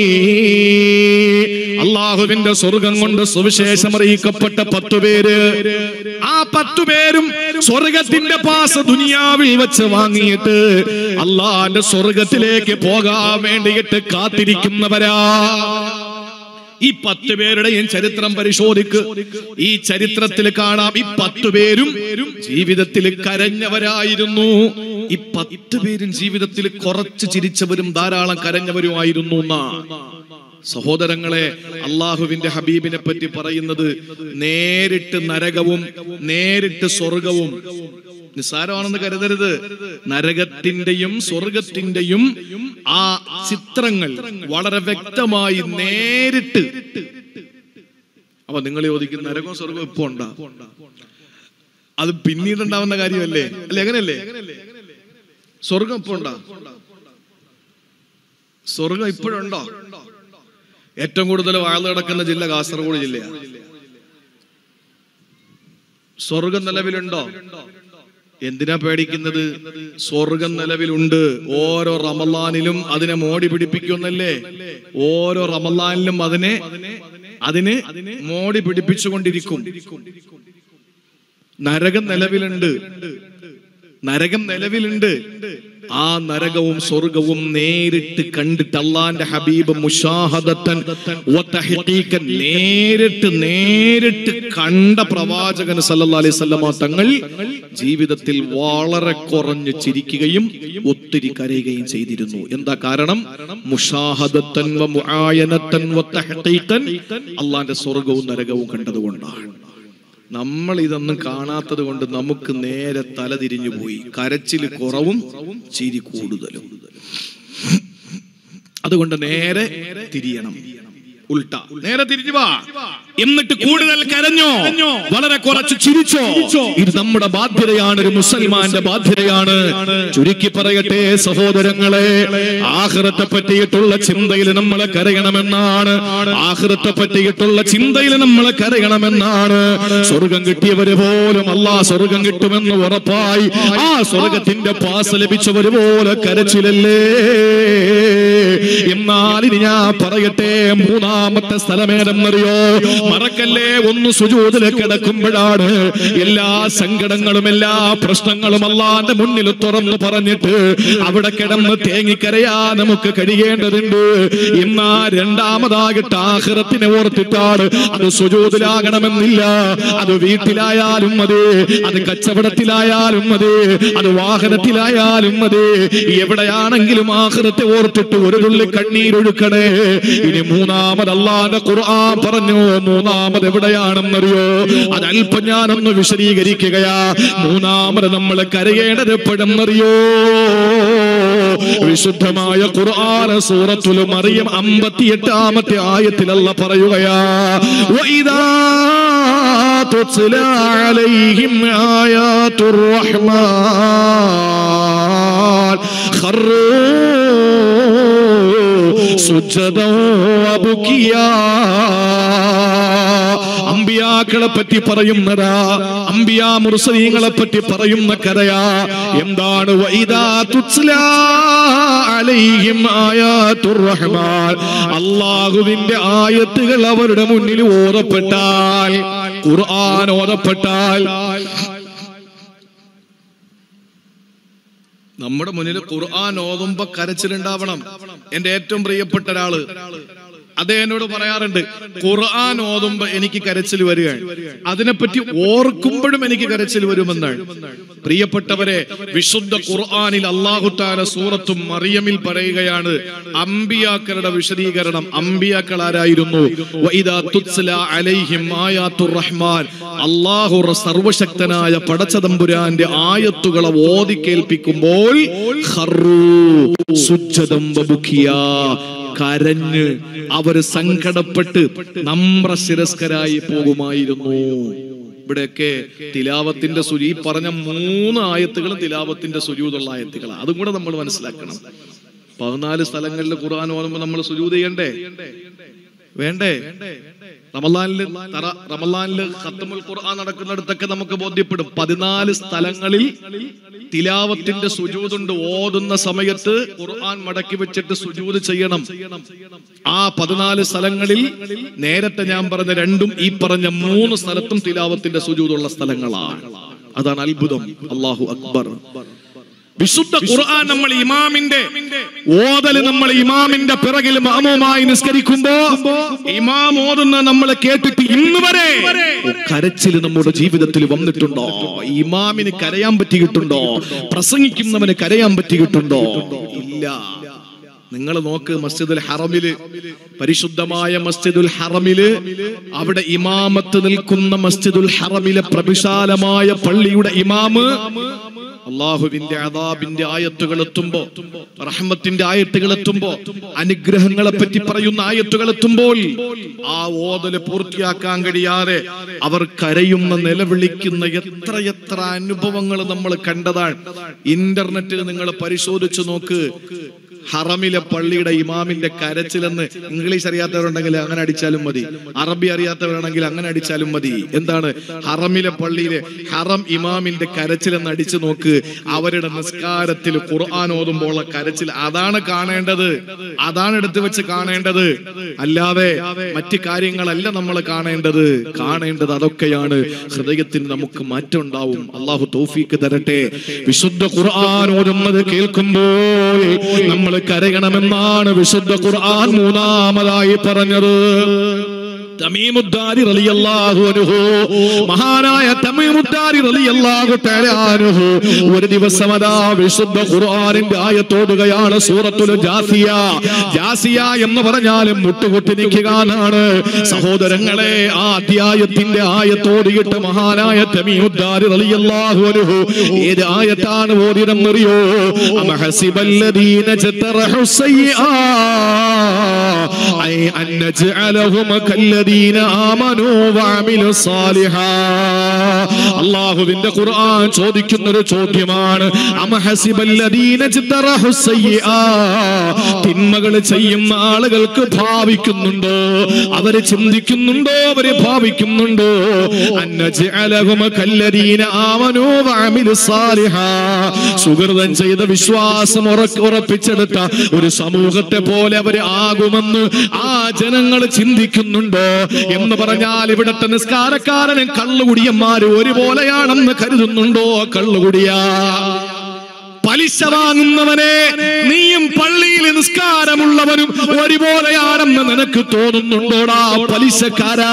അള്ളാഹുവിന്റെ സ്വർഗം കൊണ്ട് സുവിശേഷം അറിയിക്കപ്പെട്ട പത്തു പേര് ആ പത്തു പേരും സ്വർഗത്തിന്റെ പാസ് ദുനിയാവിൽ വെച്ച് വാങ്ങിയിട്ട് അള്ളാന്റെ സ്വർഗത്തിലേക്ക് പോകാൻ വേണ്ടിയിട്ട് കാത്തിരിക്കുന്നവരാ ഈ പത്ത് പേരുടെയും ചരിത്രം പരിശോധിക്ക് ഈ ചരിത്രത്തിൽ കാണാം ഈ പത്തു പേരും ജീവിതത്തിൽ കരഞ്ഞവരായിരുന്നു ഈ പത്ത് പേരും ജീവിതത്തിൽ കുറച്ച് ചിരിച്ചവരും ധാരാളം കരഞ്ഞവരുമായിരുന്നു എന്നാ സഹോദരങ്ങളെ അള്ളാഹുവിന്റെ ഹബീബിനെ പറ്റി പറയുന്നത് നേരിട്ട് നരകവും നേരിട്ട് സ്വർഗവും നിസ്സാരമാണെന്ന് കരുതരുത് നരകത്തിന്റെയും സ്വർഗത്തിന്റെയും ആ ചിത്രങ്ങൾ വളരെ വ്യക്തമായി നേരിട്ട് അപ്പൊ നിങ്ങൾ ചോദിക്കും നരകവും സ്വർഗവും ഇപ്പൊ ഉണ്ടാ അത് പിന്നീട് ഉണ്ടാവുന്ന കാര്യമല്ലേ അല്ലെ എങ്ങനെയല്ലേ സ്വർഗം ഇപ്പൊ ഉണ്ടാ സ്വർഗം ഇപ്പോഴുണ്ടോ ഏറ്റവും കൂടുതൽ വാഴ്ന്നു കിടക്കുന്ന ജില്ല കാസർഗോഡ് ജില്ലയാണ് സ്വർഗം നിലവിലുണ്ടോ എന്തിനാ പേടിക്കുന്നത് സ്വർഗം നിലവിലുണ്ട് ഓരോ റമലാനിലും അതിനെ മോടി പിടിപ്പിക്കുന്നല്ലേ ഓരോ റമലാനിലും അതിനെ അതിന് മോടി പിടിപ്പിച്ചുകൊണ്ടിരിക്കും നരകം നിലവിലുണ്ട് നരകം നിലവിലുണ്ട് ആ നരകവും സ്വർഗവും നേരിട്ട് കണ്ടിട്ട് അള്ളാന്റെ ഹബീബ് മുഷാഹദത്തൻ വതഹ്ഖീഖൻ നേരിട്ട് നേരിട്ട് കണ്ട പ്രവാചകൻ സല്ലല്ലാഹു അലൈഹി വസല്ലമ തങ്ങൾ ജീവിതത്തിൽ വളരെ കുറഞ്ഞ് ചിരിക്കുകയും ഒത്തിരി കരയുകയും ചെയ്തിരുന്നു എന്താ കാരണം മുഷാഹദത്തൻ വ മുആയനത്തൻ വതഹ്ഖീഖൻ അള്ളാന്റെ സ്വർഗവും നരകവും കണ്ടതുകൊണ്ടാണ് നമ്മൾ ഇതൊന്നും കാണാത്തത് കൊണ്ട് നമുക്ക് നേരെ തല തിരിഞ്ഞു പോയി കരച്ചിൽ കുറവും ചിരി കൂടുതലും അതുകൊണ്ട് നേരെ തിരിയണം ഉൾട്ട നേരെ തിരിഞ്ഞു വാ എന്നിട്ട് കൂടുതൽ കരഞ്ഞോ വളരെ കുറച്ച് ചിരിച്ചോ ഇത് നമ്മുടെ ബാധ്യതയാണ് ഒരു മുസൽമാന്റെ ബാധ്യതയാണ് ചുരുക്കി പറയട്ടെ സഹോദരങ്ങളെ ആഹ്റത്തെ പറ്റിയിട്ടുള്ള ചിന്തയിൽ നമ്മളെ കരയണമെന്നാണ് ആഹ്റത്തെ പറ്റിയിട്ടുള്ള ചിന്തയിൽ നമ്മളെ കരയണമെന്നാണ് സ്വർഗം കിട്ടിയവര് പോലും അല്ലാ സ്വർഗം കിട്ടുമെന്ന് ഉറപ്പായി ആ സ്വർഗത്തിന്റെ പാസ് ലഭിച്ചവര് പോലെ കരച്ചിലല്ലേ എന്നാൽ ഇനി ഞാൻ പറയട്ടെ മൂന്നാമത്തെ സ്ഥലമേതെന്നറിയോ മറക്കല്ലേ ഒന്ന് സുജൂതിൽ കിടക്കുമ്പോഴാണ് എല്ലാ സങ്കടങ്ങളും എല്ലാ പ്രശ്നങ്ങളും അല്ലാന്റെ മുന്നിൽ തുറന്നു പറഞ്ഞിട്ട് അവിടെ കിടന്ന് തേങ്ങിക്കരയാ നമുക്ക് കഴിയേണ്ടതുണ്ട് എന്നാ രണ്ടാമതാകട്ടെ ആഹ്റത്തിനെ ഓർത്തിട്ടാണ് അത് സുജൂതിലാകണമെന്നില്ല അത് വീട്ടിലായാലും മതി അത് കച്ചവടത്തിലായാലും മതി അത് വാഹനത്തിലായാലും മതി എവിടെയാണെങ്കിലും ആഹ്റത്തെ ഓർത്തിട്ട് ഒരു തുള്ളി കണ്ണീരൊഴുക്കണേ ഇനി മൂന്നാമത് അല്ലാതെ ഖുർആൻ പറഞ്ഞു മൂന്നാമത് എവിടെയാണെന്നറിയോ അത് അല്പം ഞാനൊന്ന് വിശദീകരിക്കുകയാ മൂന്നാമത് നമ്മൾ കരയേണ്ടത് എപ്പോഴെന്നറിയോ വിശുദ്ധമായ ഖുർആന സൂറത്തുൽ മറിയം അമ്പത്തിയെട്ടാമത്തെ ആയത്തിലല്ല പറയുകയാ വഇദാ തുത്ല അലൈഹിം ആയാതുർ റഹ്മാൻ ഖറൂ സുജ്ജദാ വബുകിയാ അമ്പിയാക്കളെ പറ്റി പറയുന്നതാ അമ്പിയാ മുർസലീങ്ങളെ പറ്റി പറയുന്ന കഥയാ എന്താണ് വൈദാ തുത്ലാ അലൈഹിം ആയാതുർ റഹ്മാൻ അള്ളാഹുവിന്റെ ആയത്തുകൾ അവരുടെ മുന്നിൽ ഓതപ്പെട്ടാൽ ഖുർആൻ ഓതപ്പെട്ടാൽ നമ്മുടെ മുന്നിൽ ഖുർആൻ ഓതുമ്പോ കരച്ചിലുണ്ടാവണം എന്റെ ഏറ്റവും പ്രിയപ്പെട്ട ഒരാള് അദ്ദേഹം എന്നോട് പറയാറുണ്ട് ഖുർആൻ ഓതുമ്പോ എനിക്ക് കരച്ചിൽ വരികയാണ് അതിനെപ്പറ്റി ഓർക്കുമ്പോഴും എനിക്ക് കരച്ചിൽ വരുമെന്നാണ് പ്രിയപ്പെട്ടവരെ വിശുദ്ധ ഖുർആനിൽ അള്ളാഹുത്താല സൂറത്തും മറിയമിൽ പറയുകയാണ് അമ്പിയാക്കളുടെ വിശദീകരണം അമ്പിയാക്കൾ ആരായിരുന്നു വഇദാ തുത്സല അലൈഹിം ആയാത്തുർ റഹ്മാൻ അള്ളാഹു സർവശക്തനായ പടച്ചതമ്പുരാന്റെ ആയത്തുകളെ ഓതി കേൾപ്പിക്കുമ്പോൾ ഖറൂ സുജ്ജദം വബുക്കിയാ കരഞ്ഞ് അവര് സങ്കടപ്പെട്ട് നമ്രശിരസ്കരായി പോകുമായിരുന്നു ഇവിടെയൊക്കെ തിലാവത്തിന്റെ സുരി ഈ പറഞ്ഞ മൂന്ന് ആയത്തുകളും തിലാവത്തിന്റെ സുജൂതുള്ള ആയത്തുകളാണ് അതും കൂടെ നമ്മൾ മനസ്സിലാക്കണം പതിനാല് സ്ഥലങ്ങളിൽ ഖുർആൻ ഓതുമ്പോൾ നമ്മൾ സുജൂത് ചെയ്യണ്ടേ വേണ്ടേ റമലാനില് തറ റമലാനില് ഖത്തമുൽ ഖുർആൻ നടക്കുന്നിടത്തൊക്കെ നമുക്ക് ബോധ്യപ്പെടും പതിനാല് സ്ഥലങ്ങളിൽ തിലാവത്തിന്റെ സുജൂതുണ്ട് ഓതുന്ന സമയത്ത് ഖുർആൻ മടക്കി വെച്ചിട്ട് സുജൂത് ചെയ്യണം ആ പതിനാല് സ്ഥലങ്ങളിൽ നേരത്തെ ഞാൻ പറഞ്ഞ രണ്ടും ഈ പറഞ്ഞ മൂന്ന് സ്ഥലത്തും തിലാവത്തിന്റെ സുജൂതുള്ള സ്ഥലങ്ങളാണ് അതാണ് അത്ഭുതം അള്ളാഹു അക്ബർ വിശുദ്ധ ഖുർആൻ നമ്മൾ ഇമാമിന്റെ ഓതല് നമ്മൾ ഇമാമിന്റെ പിറകിൽ മാമുമായി നിസ്കരിക്കുമ്പോ ഇമാം ഓതുന്ന നമ്മൾ കേട്ടിട്ട് ഇന്ന് വരെ കരച്ചിൽ നമ്മുടെ ജീവിതത്തിൽ വന്നിട്ടുണ്ടോ ഇമാമിന് കരയാൻ പറ്റിയിട്ടുണ്ടോ പ്രസംഗിക്കുന്നവന് കരയാൻ പറ്റിയിട്ടുണ്ടോ ഇല്ല നിങ്ങൾ നോക്ക് മസ്ജിദുൽ ഹറമില് പരിശുദ്ധമായ മസ്ജിദുൽ ഹറമില് അവിടെ ഇമാമത്ത് നിൽക്കുന്ന മസ്ജിദുൽ ഹറമിലെ പ്രവിശാലമായ പള്ളിയുടെ ഇമാമ് അള്ളാഹുവിന്റെ അതാബിന്റെ ആയത്തുകൾ എത്തുമ്പോ റഹ്മത്തിന്റെ ആയത്തുകൾ എത്തുമ്പോ അനുഗ്രഹങ്ങളെ പറ്റി പറയുന്ന ആയത്തുകൾ എത്തുമ്പോൾ ആ ഓതല് പൂർത്തിയാക്കാൻ കഴിയാതെ അവർ കരയുന്ന നിലവിളിക്കുന്ന എത്ര എത്ര അനുഭവങ്ങൾ നമ്മൾ കണ്ടതാണ് ഇന്റർനെറ്റിൽ നിങ്ങൾ പരിശോധിച്ചു നോക്ക് ഹറമിലെ പള്ളിയുടെ ഇമാമിന്റെ കരച്ചിലെന്ന് ഇംഗ്ലീഷ് അറിയാത്തവരുണ്ടെങ്കിൽ അങ്ങനെ അടിച്ചാലും മതി അറബി അറിയാത്തവരാണെങ്കിൽ അങ്ങനെ അടിച്ചാലും മതി എന്താണ് ഹറമിലെ പള്ളിയിലെ ഹറം ഇമാമിന്റെ കരച്ചിലെന്ന് അടിച്ചു നോക്ക് അവരുടെ നിസ്കാരത്തിൽ ഖുർആൻ ഓതുമ്പോൾ ഉള്ള കരച്ചിൽ അതാണ് കാണേണ്ടത് അതാണ് എടുത്തു വെച്ച് കാണേണ്ടത് അല്ലാതെ മറ്റ് കാര്യങ്ങളല്ല നമ്മൾ കാണേണ്ടത് കാണേണ്ടത് അതൊക്കെയാണ് ഹൃദയത്തിന് നമുക്ക് മാറ്റം ഉണ്ടാവും അള്ളാഹു തൗഫീക്ക് തരട്ടെ വിശുദ്ധ ഖുർആൻ ഓതുന്നത് കേൾക്കുമ്പോൾ നമ്മൾ കരയണമെന്നാണ് വിശുദ്ധ ഖുർആൻ മൂന്നാമതായി പറഞ്ഞത് തമീമുദ്ദാരി റളിയല്ലാഹു അൻഹു മഹാനായ തമീമുദ്ദാരി റളിയല്ലാഹു തആല അൻഹു ഒരു ദിവസം അതാ വിശുദ്ധ ഖുർആനിന്റെ ആയത്തോടുകയാണ് സൂറത്തുൽ ജാസിയ ജാസിയ എന്ന് പറഞ്ഞാൽ മുട്ടുകുത്തി നിൽക്കുക എന്നാണ് സഹോദരങ്ങളെ ആ അധ്യായത്തിന്റെ ആയത്തോടിയിട്ട് മഹാനായ തമീമുദ്ദാരി റളിയല്ലാഹു അൻഹു ഏത് ആയത്താണ് ഓതിയതെന്നറിയോ അമഹസിബല്ലദീന ജതറഹു സയ്യിആ ഐ അൻ നജ്അലഹും കല്ലദീന ആമനൂ വഅമിലു സാലിഹാ അല്ലാഹുവിന്റെ ഖുർആൻ ചോദിക്കുന്ന ഒരു ചോദ്യമാണ് അമഹസിബല്ലദീന ജതറഹു സയ്യിആ തിന്മകൾ ചെയ്യുന്ന ആളുകൾക്ക് ഭാവിക്കുന്നുണ്ടോ അവര് ചിന്തിക്കുന്നുണ്ടോ അവര് ഭാവിക്കുന്നുണ്ടോ അന്നജഅലഹും കല്ലദീന ആമനൂ വഅമിലു സാലിഹാ സുഹൃതം ചെയ്ത വിശ്വാസം ഉറക്ക- ഉറപ്പിച്ചെടുത്ത ഒരു സമൂഹത്തെ പോലെ അവര് ആകുമെന്ന് ആ ജനങ്ങൾ ചിന്തിക്കുന്നുണ്ടോ എന്ന് പറഞ്ഞാൽ ഇവിടുത്തെ നിസ്കാരക്കാരനും കള്ളുകുടിയന്മാരും ഒരുപോലെയാണെന്ന് കരുതുന്നുണ്ടോ കള്ളുകുടിയാ പലിശ വാങ്ങുന്നവനെ നീയും പള്ളിയിൽ നിസ്കാരമുള്ളവനും ഒരുപോലെയാണെന്ന് നിനക്ക് തോന്നുന്നുണ്ടോടാ പലിശക്കാരാ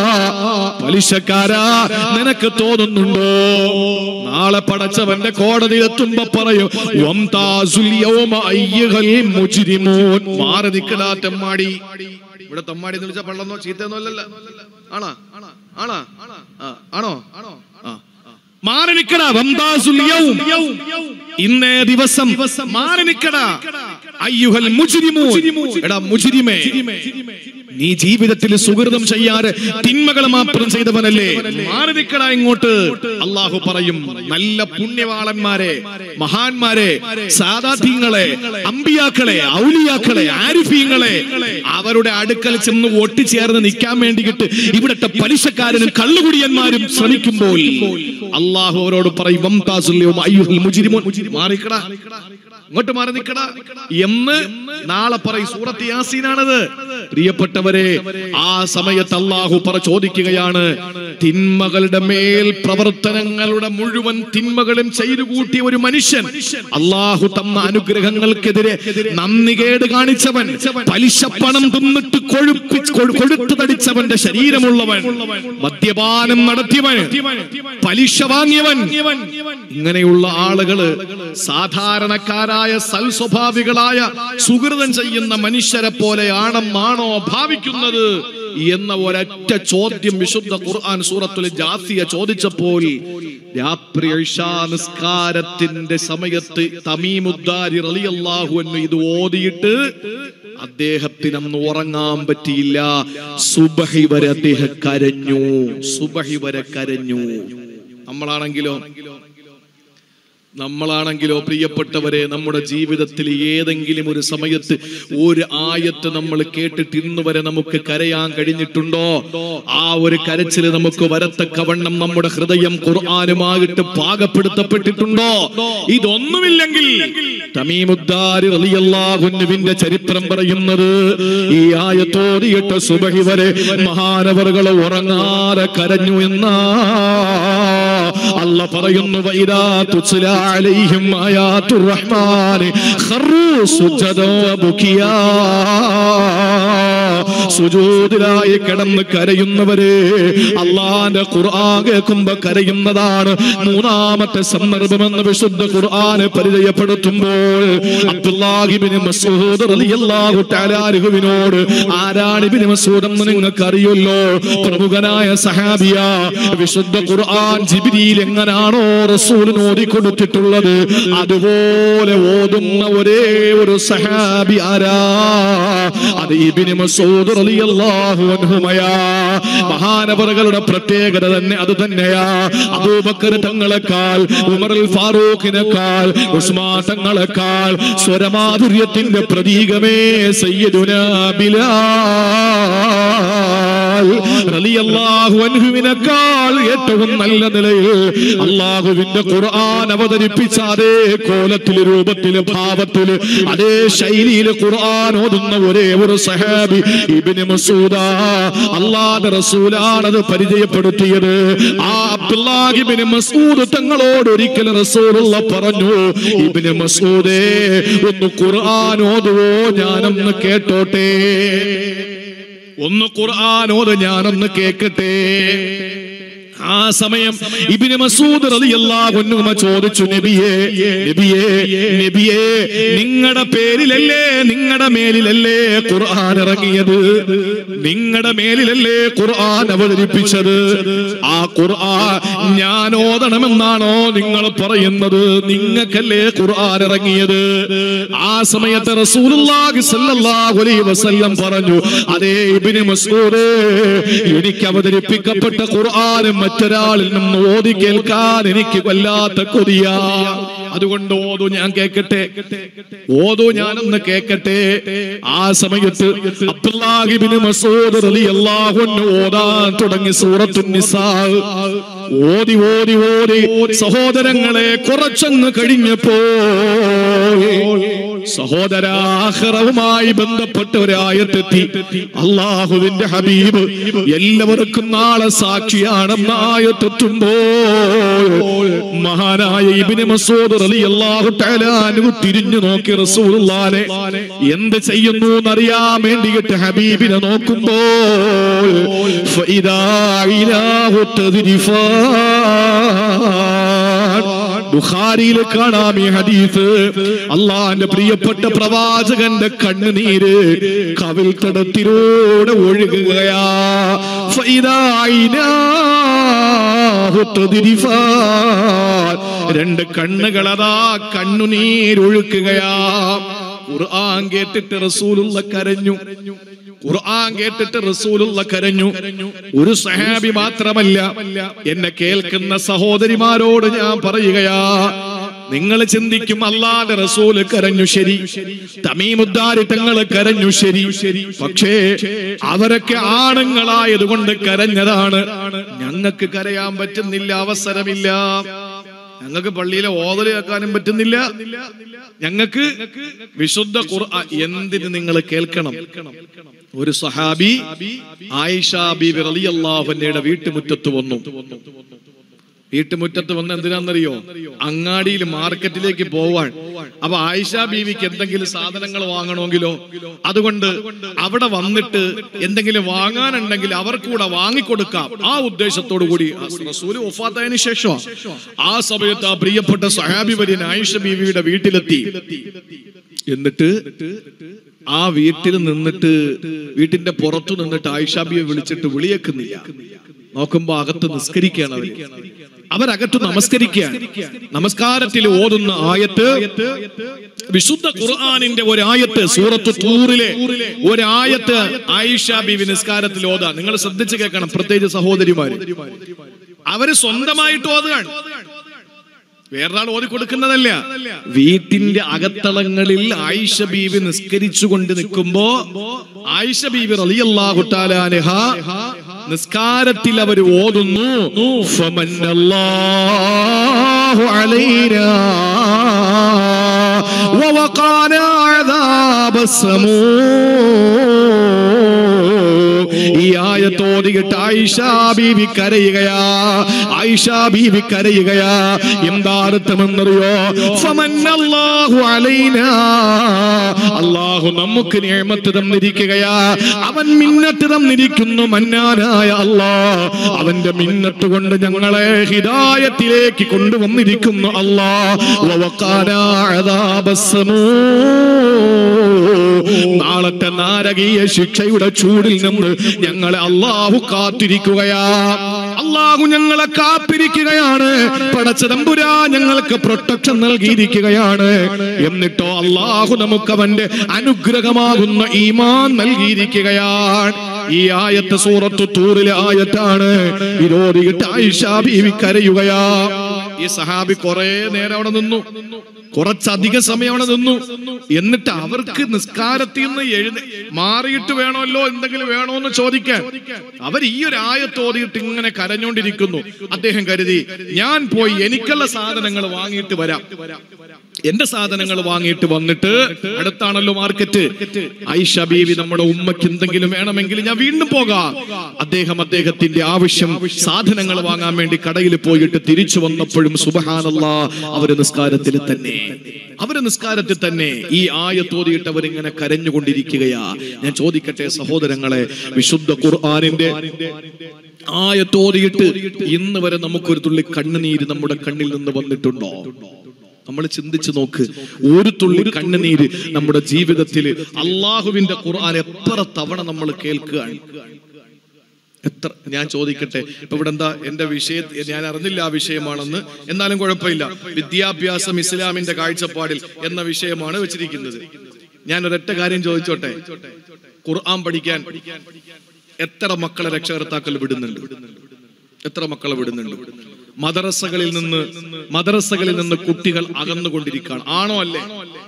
പലിശക്കാരാ നിനക്ക് തോന്നുന്നുണ്ടോ നാളെ പടച്ചവന്റെ കോടതി എത്തുമ്പോ പറയും വംതാസുൽ യൗമ അയ്യുഹൽ മുജ്രിമൂൻ മാറി നിൽക്കലാ തെമ്മാടി ഇവിടെ തെമ്മാടി എന്ന് വിളിച്ച പള്ളന്നോ ചീത്തയൊന്നും അല്ലല്ലോ ആണോ ആണോ ആ, ആണോ ആ മാറി നിക്കടാ വംതാസുൽ യൗം ഇന്നേ ദിവസം മാറി നിക്കടാ അയ്യുഹൽ മുജ്രിമൂൻ എടാ മുജ്രിമേ നീ ജീവിതത്തിൽ സുഹൃതം ചെയ്യാറ് തിന്മകൾ മാത്രം ചെയ്തവനല്ലേ മാറി നിക്കടാ ഇങ്ങോട്ട് അള്ളാഹു പറയും നല്ല പുണ്യവാളന്മാരെ മഹാന്മാരെ സാദാത്യങ്ങളെ അമ്പിയാക്കളെ ഔലിയാക്കളെ ആരിഫീങ്ങളെ അവരുടെ അടുക്കൽ ചെന്ന് ഒട്ടിച്ചേർന്ന് നിൽക്കാൻ വേണ്ടിയിട്ട് ഇവിടുത്തെ പലിശക്കാരനും കള്ളുകുടിയന്മാരും ശ്രമിക്കുമ്പോൾ അള്ളാഹു അവരോട് പറയും വംതാസുല്യവും അയ്യുഹൽ മുജിരിമോൻ മാറിക്കടാ ഇങ്ങോട്ട് മാറി നിക്കടാ എന്ന് നാളെ പറയും സൂറത്ത് യാസീനാണത് പ്രിയപ്പെട്ടവരെ ആ സമയത്ത് അള്ളാഹു പറ ചോദിക്കുകയാണ് തിന്മകളുടെ മേൽ പ്രവർത്തനങ്ങളുടെ മുഴുവൻ തിന്മകളും ചെയ്തു കൂട്ടിയ ഒരു മനുഷ്യൻ അള്ളാഹു തന്ന അനുഗ്രഹങ്ങൾക്കെതിരെ നന്ദികേട് കാണിച്ചവൻ പലിശ പണം തിന്നിട്ട് കൊഴുപ്പി കൊഴു- കൊഴുത്തു തടിച്ചവന്റെ ശരീരമുള്ളവൻ മദ്യപാനം നടത്തിയവൻ പലിശ വാങ്ങിയവൻ ഇങ്ങനെയുള്ള ആളുകള് സാധാരണക്കാരായ സൽസ്വഭാവികളായ സുഹൃതം ചെയ്യുന്ന മനുഷ്യരെ പോലെയാണെന്നാണോ ഭാവിക്കുന്നത് എന്ന ഒരൊറ്റ ചോദ്യം വിശുദ്ധ ഖുർആൻ സൂറത്തുൽ ജാസിയ ചോദിച്ചപ്പോൾ രാത്രി ഇശാ നിസ്കാരത്തിന്റെ സമയത്ത് തമീമുദ്ദാരി റളിയല്ലാഹു അൻഹു ഇത് ഓതിയിട്ട് അദ്ദേഹത്തിന് അന്ന് ഉറങ്ങാൻ പറ്റിയില്ല സുബഹി വരെ അദ്ദേഹം കരഞ്ഞു സുബഹി വരെ കരഞ്ഞു നമ്മളാണെങ്കിലോ നമ്മളാണെങ്കിലോ പ്രിയപ്പെട്ടവരെ നമ്മുടെ ജീവിതത്തിൽ ഏതെങ്കിലും ഒരു സമയത്ത് ഒരു ആയത്ത് നമ്മൾ കേട്ടിട്ട് ഇന്ന് വരെ നമുക്ക് കരയാൻ കഴിഞ്ഞിട്ടുണ്ടോ ആ ഒരു കരച്ചില് നമുക്ക് വരത്തക്കവണ്ണം നമ്മുടെ ഹൃദയം ഖുർആാനുമായിട്ട് പാകപ്പെടുത്തപ്പെട്ടിട്ടുണ്ടോ ഇതൊന്നുമില്ലെങ്കിൽ തമീമുദ്ദാരി റളിയല്ലാഹുവിന്റെ ചരിത്രം പറയുന്നത് ഈ ആയത്തോതിയിട്ട് സുബഹി വരെ മഹാനവറുകൾ ഉറങ്ങാതെ കരഞ്ഞു എന്നാ അല്ല പറയുന്നു വൈദാ തുസ്ല അലൈഹിം ആയാത്തുർ റഹ്മാൻ ഖറൂ സുജദാ ബുകിയാ സുജൂദിലായി കിടന്ന് കരയുന്നവരെ അള്ളാന്റെ ഖുർആൻ കേൾക്കുമ്പോ കരയുന്നതാണ് മൂന്നാമത്തെ സന്ദർഭമെന്ന് വിശുദ്ധ ഖുർആന് പരിചയപ്പെടുത്തുമ്പോൾ അബ്ദുല്ലാഹിബിന് മസൂദ് റളിയല്ലാഹു തആല അൻഹുവിനോട് ആരാണ് ഇബ്നു മസൂദ് എന്ന് നിങ്ങൾക്ക് അറിയുമല്ലോ പ്രമുഖനായ സഹാബിയ വിശുദ്ധ ഖുർആൻ ജിബ്രീൽ എങ്ങനാണോ റസൂലിന് ഓതി കൊടുത്തിട്ടുള്ളത് അതുപോലെ ഓതുന്ന ഒരേ ഒരു സഹാബി ആരാ അത് ഇബ്നു മസൂദ് റളിയല്ലാഹു അൻഹുമയാ മഹാനവറുകളുടെ പ്രത്യേകത തന്നെ അത് തന്നെയാ അബൂബക്കർ തങ്ങളെക്കാൾ ഉമർ അൽ ഫാറൂഖിനേക്കാൾ ഉസ്മാൻ തങ്ങളെ സ്വരങ്ങളെക്കാൾ സ്വരമാധുര്യത്തിന്റെ പ്രതീകമേ സയ്യദുന ബിലാൽ റളിയല്ലാഹു അൻഹുവിനേക്കാൾ ഏറ്റവും നല്ല നിലയിൽ അള്ളാഹുവിന്റെ ഖുർആൻ അവതരിപ്പിച്ച അതേ കോലത്തില് രൂപത്തില് ഭാവത്തില് അതേ ശൈലിയില് ഖുർആൻ ഓതുന്ന ഒരേ ഒരു സഹാബി ഇബ്നു മസൂദ അള്ളാഹുവിന്റെ റസൂലാണത് പരിചയപ്പെടുത്തിയത് ആ അബ്ദുല്ലാഹിബിന് മസൂദ് തങ്ങളോട് ഒരിക്കൽ റസൂലുള്ള പറഞ്ഞു ഇബ്നു മസൂദേ ഒന്ന് ഖുർആൻ ഓതുവോ ഞാനൊന്ന് കേട്ടോട്ടെ ഒന്ന് ഖുർആൻ ഓത് ഞാനൊന്ന് കേക്കട്ടെ ആ സമയം ഇബിന് മസൂദ് റളിയല്ലാഹു അൻഹു ചോദിച്ചു നബിയേ നബിയേ നബിയേ നിങ്ങളുടെ പേരിലല്ലേ നിങ്ങളുടെ മേലിലല്ലേ ഖുർആൻ ഇറങ്ങിയത് നിങ്ങളുടെ മേലിലല്ലേ ഖുർആൻ അവതരിപ്പിച്ചത് ആ ഖുർആൻ ഞാൻ ഓതണമെന്നാണോ നിങ്ങൾ പറയുന്നത് നിങ്ങൾക്കല്ലേ ഖുർആൻ ഇറങ്ങിയത് ആ സമയത്ത് റസൂലുള്ളാഹി സ്വല്ലല്ലാഹു അലൈഹി വസല്ലം പറഞ്ഞു അതേ ഇബ്നു മസ്ഊദ് എനിക്ക് അവതരിപ്പിക്കപ്പെട്ട ഖുർആനും മറ്റൊരാളിൽ നിന്ന് ഓതി കേൾക്കാൻ എനിക്ക് വല്ലാത്ത കൊതിയാ അതുകൊണ്ട് ഓതു ഞാൻ കേക്കട്ടെ ഓതു ഞാനൊന്ന് കേക്കട്ടെ ആ സമയത്ത് അബ്ദുല്ലാഹിബിന് മസൂദ് റളിയല്ലാഹു അൻഹു ഓതാൻ തുടങ്ങി സൂറത്തു നിസാ ഓതി ഓതി ഓതി സഹോദരങ്ങളെ കുറച്ചങ്ങ് കഴിഞ്ഞപ്പോ സഹോദരാഹ്റവുമായി ബന്ധപ്പെട്ട ഒരായത്തെത്തി അള്ളാഹുവിന്റെ ഹബീബ് എല്ലാവർക്കും നാളെ സാക്ഷിയാണെന്ന ആയത്തെത്തുമ്പോ മഹാനായ ഇബിന് മസൂദ് റലി അള്ളാഹു തആലാനു തിരിഞ്ഞു നോക്കി റസൂലുള്ളാനെ എന്ത് ചെയ്യുന്നു എന്നറിയാൻ വേണ്ടിയിട്ട് ഹബീബിനെ നോക്കുമ്പോ ഫഇദാ ഇലാഹു തദ്രിഫാൻ ബുഖാരിയിൽ കാണാം ഈ ഹദീസ് അള്ളാന്റെ പ്രിയപ്പെട്ട പ്രവാചകന്റെ കണ്ണുനീര് കവിൽ തടത്തിലൂടെ ഒഴുകുകയാ ഫഇദാ ഐനാഹു തദ്രിഫാൻ. രണ്ട് കണ്ണുകളതാ കണ്ണുനീരൊഴുക്കുകയാ ഖുർആൻ കേട്ടിട്ട് റസൂലുള്ള കരഞ്ഞു ഖുർആൻ കേട്ടിട്ട് റസൂലുള്ള കരഞ്ഞു ഒരു സഹാബി മാത്രമല്ല എന്നെ കേൾക്കുന്ന സഹോദരിമാരോട് ഞാൻ പറയുകയാ നിങ്ങൾ ചിന്തിക്കും അല്ലാതെ റസൂല് കരഞ്ഞു ശരി തമീമുദ്ദാരി തങ്ങൾ കരഞ്ഞു ശരി പക്ഷേ അവരൊക്കെ ആണുങ്ങളായതുകൊണ്ട് കരഞ്ഞതാണ് ഞങ്ങൾക്ക് കരയാൻ പറ്റുന്നില്ല അവസരമില്ല ഞങ്ങൾക്ക് പള്ളിയിലെ ഓതല് കേൾക്കാനും പറ്റുന്നില്ല ഞങ്ങൾക്ക് വിശുദ്ധ ഖുർആൻ എന്തിന് നിങ്ങൾ കേൾക്കണം ഒരു സഹാബി ആയിഷ ബീബി റളിയല്ലാഹുവിന്റെ വീട്ടുമുറ്റത്ത് വന്നു വീട്ടുമുറ്റത്ത് വന്ന് എന്തിനാണെന്നറിയോ അങ്ങാടിയിൽ മാർക്കറ്റിലേക്ക് പോവാൻ അപ്പൊ ആയിഷ ബീവിക്ക് എന്തെങ്കിലും സാധനങ്ങൾ വാങ്ങണമെങ്കിലോ അതുകൊണ്ട് അവിടെ വന്നിട്ട് എന്തെങ്കിലും വാങ്ങാനുണ്ടെങ്കിൽ അവർക്ക് കൂടെ വാങ്ങിക്കൊടുക്കാം ആ ഉദ്ദേശത്തോടു കൂടി റസൂല് ഒഫാത്തതിന് ശേഷം ആ സമയത്ത് ആ പ്രിയപ്പെട്ട സഹാബി വര്യൻ ആയിഷ ബീവിയുടെ വീട്ടിലെത്തി എന്നിട്ട് ആ വീട്ടിൽ നിന്നിട്ട് വീട്ടിന്റെ പുറത്തു നിന്നിട്ട് ആയിഷാബിയെ വിളിച്ചിട്ട് വിളിയേക്കുന്നില്ല നോക്കുമ്പോ അകത്ത് നിസ്കരിക്കുകയാണ് അവര് അവരകത്ത് നമസ്കരിക്കുകയാണ് നമസ്കാരത്തിൽ ഓതുന്ന ആയത്ത് വിശുദ്ധ ഖുർആാനിന്റെ ഒരായത്ത് സൂറത്ത് തൂറിലെ ഒരായത്ത് ആയിഷ ബിവി നിസ്കാരത്തിൽ ഓതാ നിങ്ങൾ ശ്രദ്ധിച്ചു കേൾക്കണം പ്രത്യേകിച്ച് സഹോദരിമാര് അവര് സ്വന്തമായിട്ട് ഓതുകയാണ് വേറൊരാൾ ഓതി കൊടുക്കുന്നതല്ല വീട്ടിന്റെ അകത്തളങ്ങളിൽ ആയിഷ ബീവി നിസ്കരിച്ചുകൊണ്ട് നിൽക്കുമ്പോ ആയിഷ ബീവി റളിയല്ലാഹു തആല അൻഹ നിസ്കാരത്തിൽ അവർ ഓതുന്നു ഫമന്നല്ലാഹു അലൈനാ വവഖാനാ അദാബസ്സമൂ ഈ ആയത്തോതിയിട്ട് ആയിഷ ബീവി കരയുകയാ ആയിഷ ബീവി കരയുകയാ എന്താ അർത്ഥമെന്നറിയോ ഫമന്നല്ലാഹു അലൈനാ അള്ളാഹു നമുക്ക് നിയമത്ത് തന്നിരിക്കുകയാ അവൻ മിന്നത്ത് തന്നിരിക്കുന്നു മന്നാനായ അല്ലാ അവന്റെ മിന്നത്ത് കൊണ്ട് ഞങ്ങളെ ഹിദായത്തിലേക്ക് കൊണ്ടുവന്നിരിക്കുന്നു അല്ലാ വവഖാനാ അദാബസ്സമൂ നാളത്തെ നാരകീയ ശിക്ഷയുടെ ചൂടിൽ നിന്ന് ഞങ്ങളെ അള്ളാഹു കാത്തിരിക്കുകയാ അള്ളാഹു ഞങ്ങളെ കാത്തിരിക്കുകയാണ് പടച്ചതമ്പുരാ ഞങ്ങൾക്ക് പ്രൊട്ടക്ഷൻ നൽകിയിരിക്കുകയാണ് എന്നിട്ടോ അള്ളാഹു നമുക്ക് അവന്റെ അനുഗ്രഹമാകുന്ന ഈമാൻ നൽകിയിരിക്കുകയാണ് ഈ ആയത്ത് സൂറത്തു തൂറിലെ ആയത്താണ് വിരോധിയിട്ട് ആയിഷ ബീവി കരയുകയാ ഈ സഹാബി കുറെ നേരം അവിടെ നിന്നു കുറച്ചധിക സമയം അവിടെ നിന്നു എന്നിട്ട് അവർക്ക് നിസ്കാരത്തിൽ നിന്ന് എഴുന്ന മാറിയിട്ട് വേണമല്ലോ എന്തെങ്കിലും വേണോ എന്ന് ചോദിക്കാൻ അവർ ഈ ഒരു ആയത്ത് ഓതിയിട്ട് ഇങ്ങനെ കരഞ്ഞോണ്ടിരിക്കുന്നു അദ്ദേഹം കരുതി ഞാൻ പോയി എനിക്കുള്ള സാധനങ്ങൾ വാങ്ങിയിട്ട് വരാം എന്റെ സാധനങ്ങൾ വാങ്ങിയിട്ട് വന്നിട്ട് അടുത്താണല്ലോ മാർക്കറ്റ് ഐഷ ബീവി നമ്മുടെ ഉമ്മയ്ക്ക് എന്തെങ്കിലും വേണമെങ്കിൽ ഞാൻ വീണ്ടും പോകാം അദ്ദേഹം അദ്ദേഹത്തിന്റെ ആവശ്യം സാധനങ്ങൾ വാങ്ങാൻ വേണ്ടി കടയിൽ പോയിട്ട് തിരിച്ചു വന്നപ്പോഴും സുബഹാനല്ല അവര് നിസ്കാരത്തിൽ തന്നെ അവര് നിസ്കാരത്തിൽ തന്നെ ഈ ആയത്തോതിയിട്ട് അവരിങ്ങനെ കരഞ്ഞുകൊണ്ടിരിക്കുകയാ ഞാൻ ചോദിക്കട്ടെ സഹോദരങ്ങളെ വിശുദ്ധ ഖുർആാനിന്റെ ആയത്തോതിയിട്ട് ഇന്ന് വരെ നമുക്കൊരു തുള്ളി കണ്ണുനീര് നമ്മുടെ കണ്ണിൽ നിന്ന് വന്നിട്ടുണ്ടോ നമ്മൾ ചിന്തിച്ചു നോക്ക് ഒരു തുള്ളി കണ്ണുനീര് നമ്മുടെ ജീവിതത്തിൽ അള്ളാഹുവിന്റെ ഖുർആൻ എത്ര തവണ നമ്മൾ കേൾക്കുകയാണ് എത്ര ഞാൻ ചോദിക്കട്ടെ ഇപ്പൊ ഇവിടെ എന്താ എന്റെ വിഷയ ഞാൻ അറിഞ്ഞില്ല ആ വിഷയമാണെന്ന് എന്നാലും കുഴപ്പമില്ല വിദ്യാഭ്യാസം ഇസ്ലാമിന്റെ കാഴ്ചപ്പാടിൽ എന്ന വിഷയമാണ് വെച്ചിരിക്കുന്നത് ഞാൻ ഒരൊറ്റ കാര്യം ചോദിച്ചോട്ടെ ഖുർആൻ പഠിക്കാൻ എത്ര മക്കളെ രക്ഷകർത്താക്കൾ വിടുന്നുണ്ട് എത്ര മക്കളെ വിടുന്നുണ്ട് മദ്രസകളിൽ നിന്ന് മദ്രസകളിൽ നിന്ന് കുട്ടികൾ അകന്നുകൊണ്ടിരിക്കുകയാണ് ആണോ അല്ലേ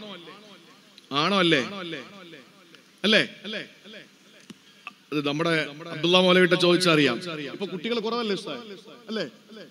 ആണോ അല്ലേ അല്ലേ അത് നമ്മുടെ അബ്ദുള്ള മൗലവിട്ട് ചോദിച്ചറിയാം ഇപ്പൊ കുട്ടികൾ കുറവല്ലേ ഉസ്താദ്? അല്ലേ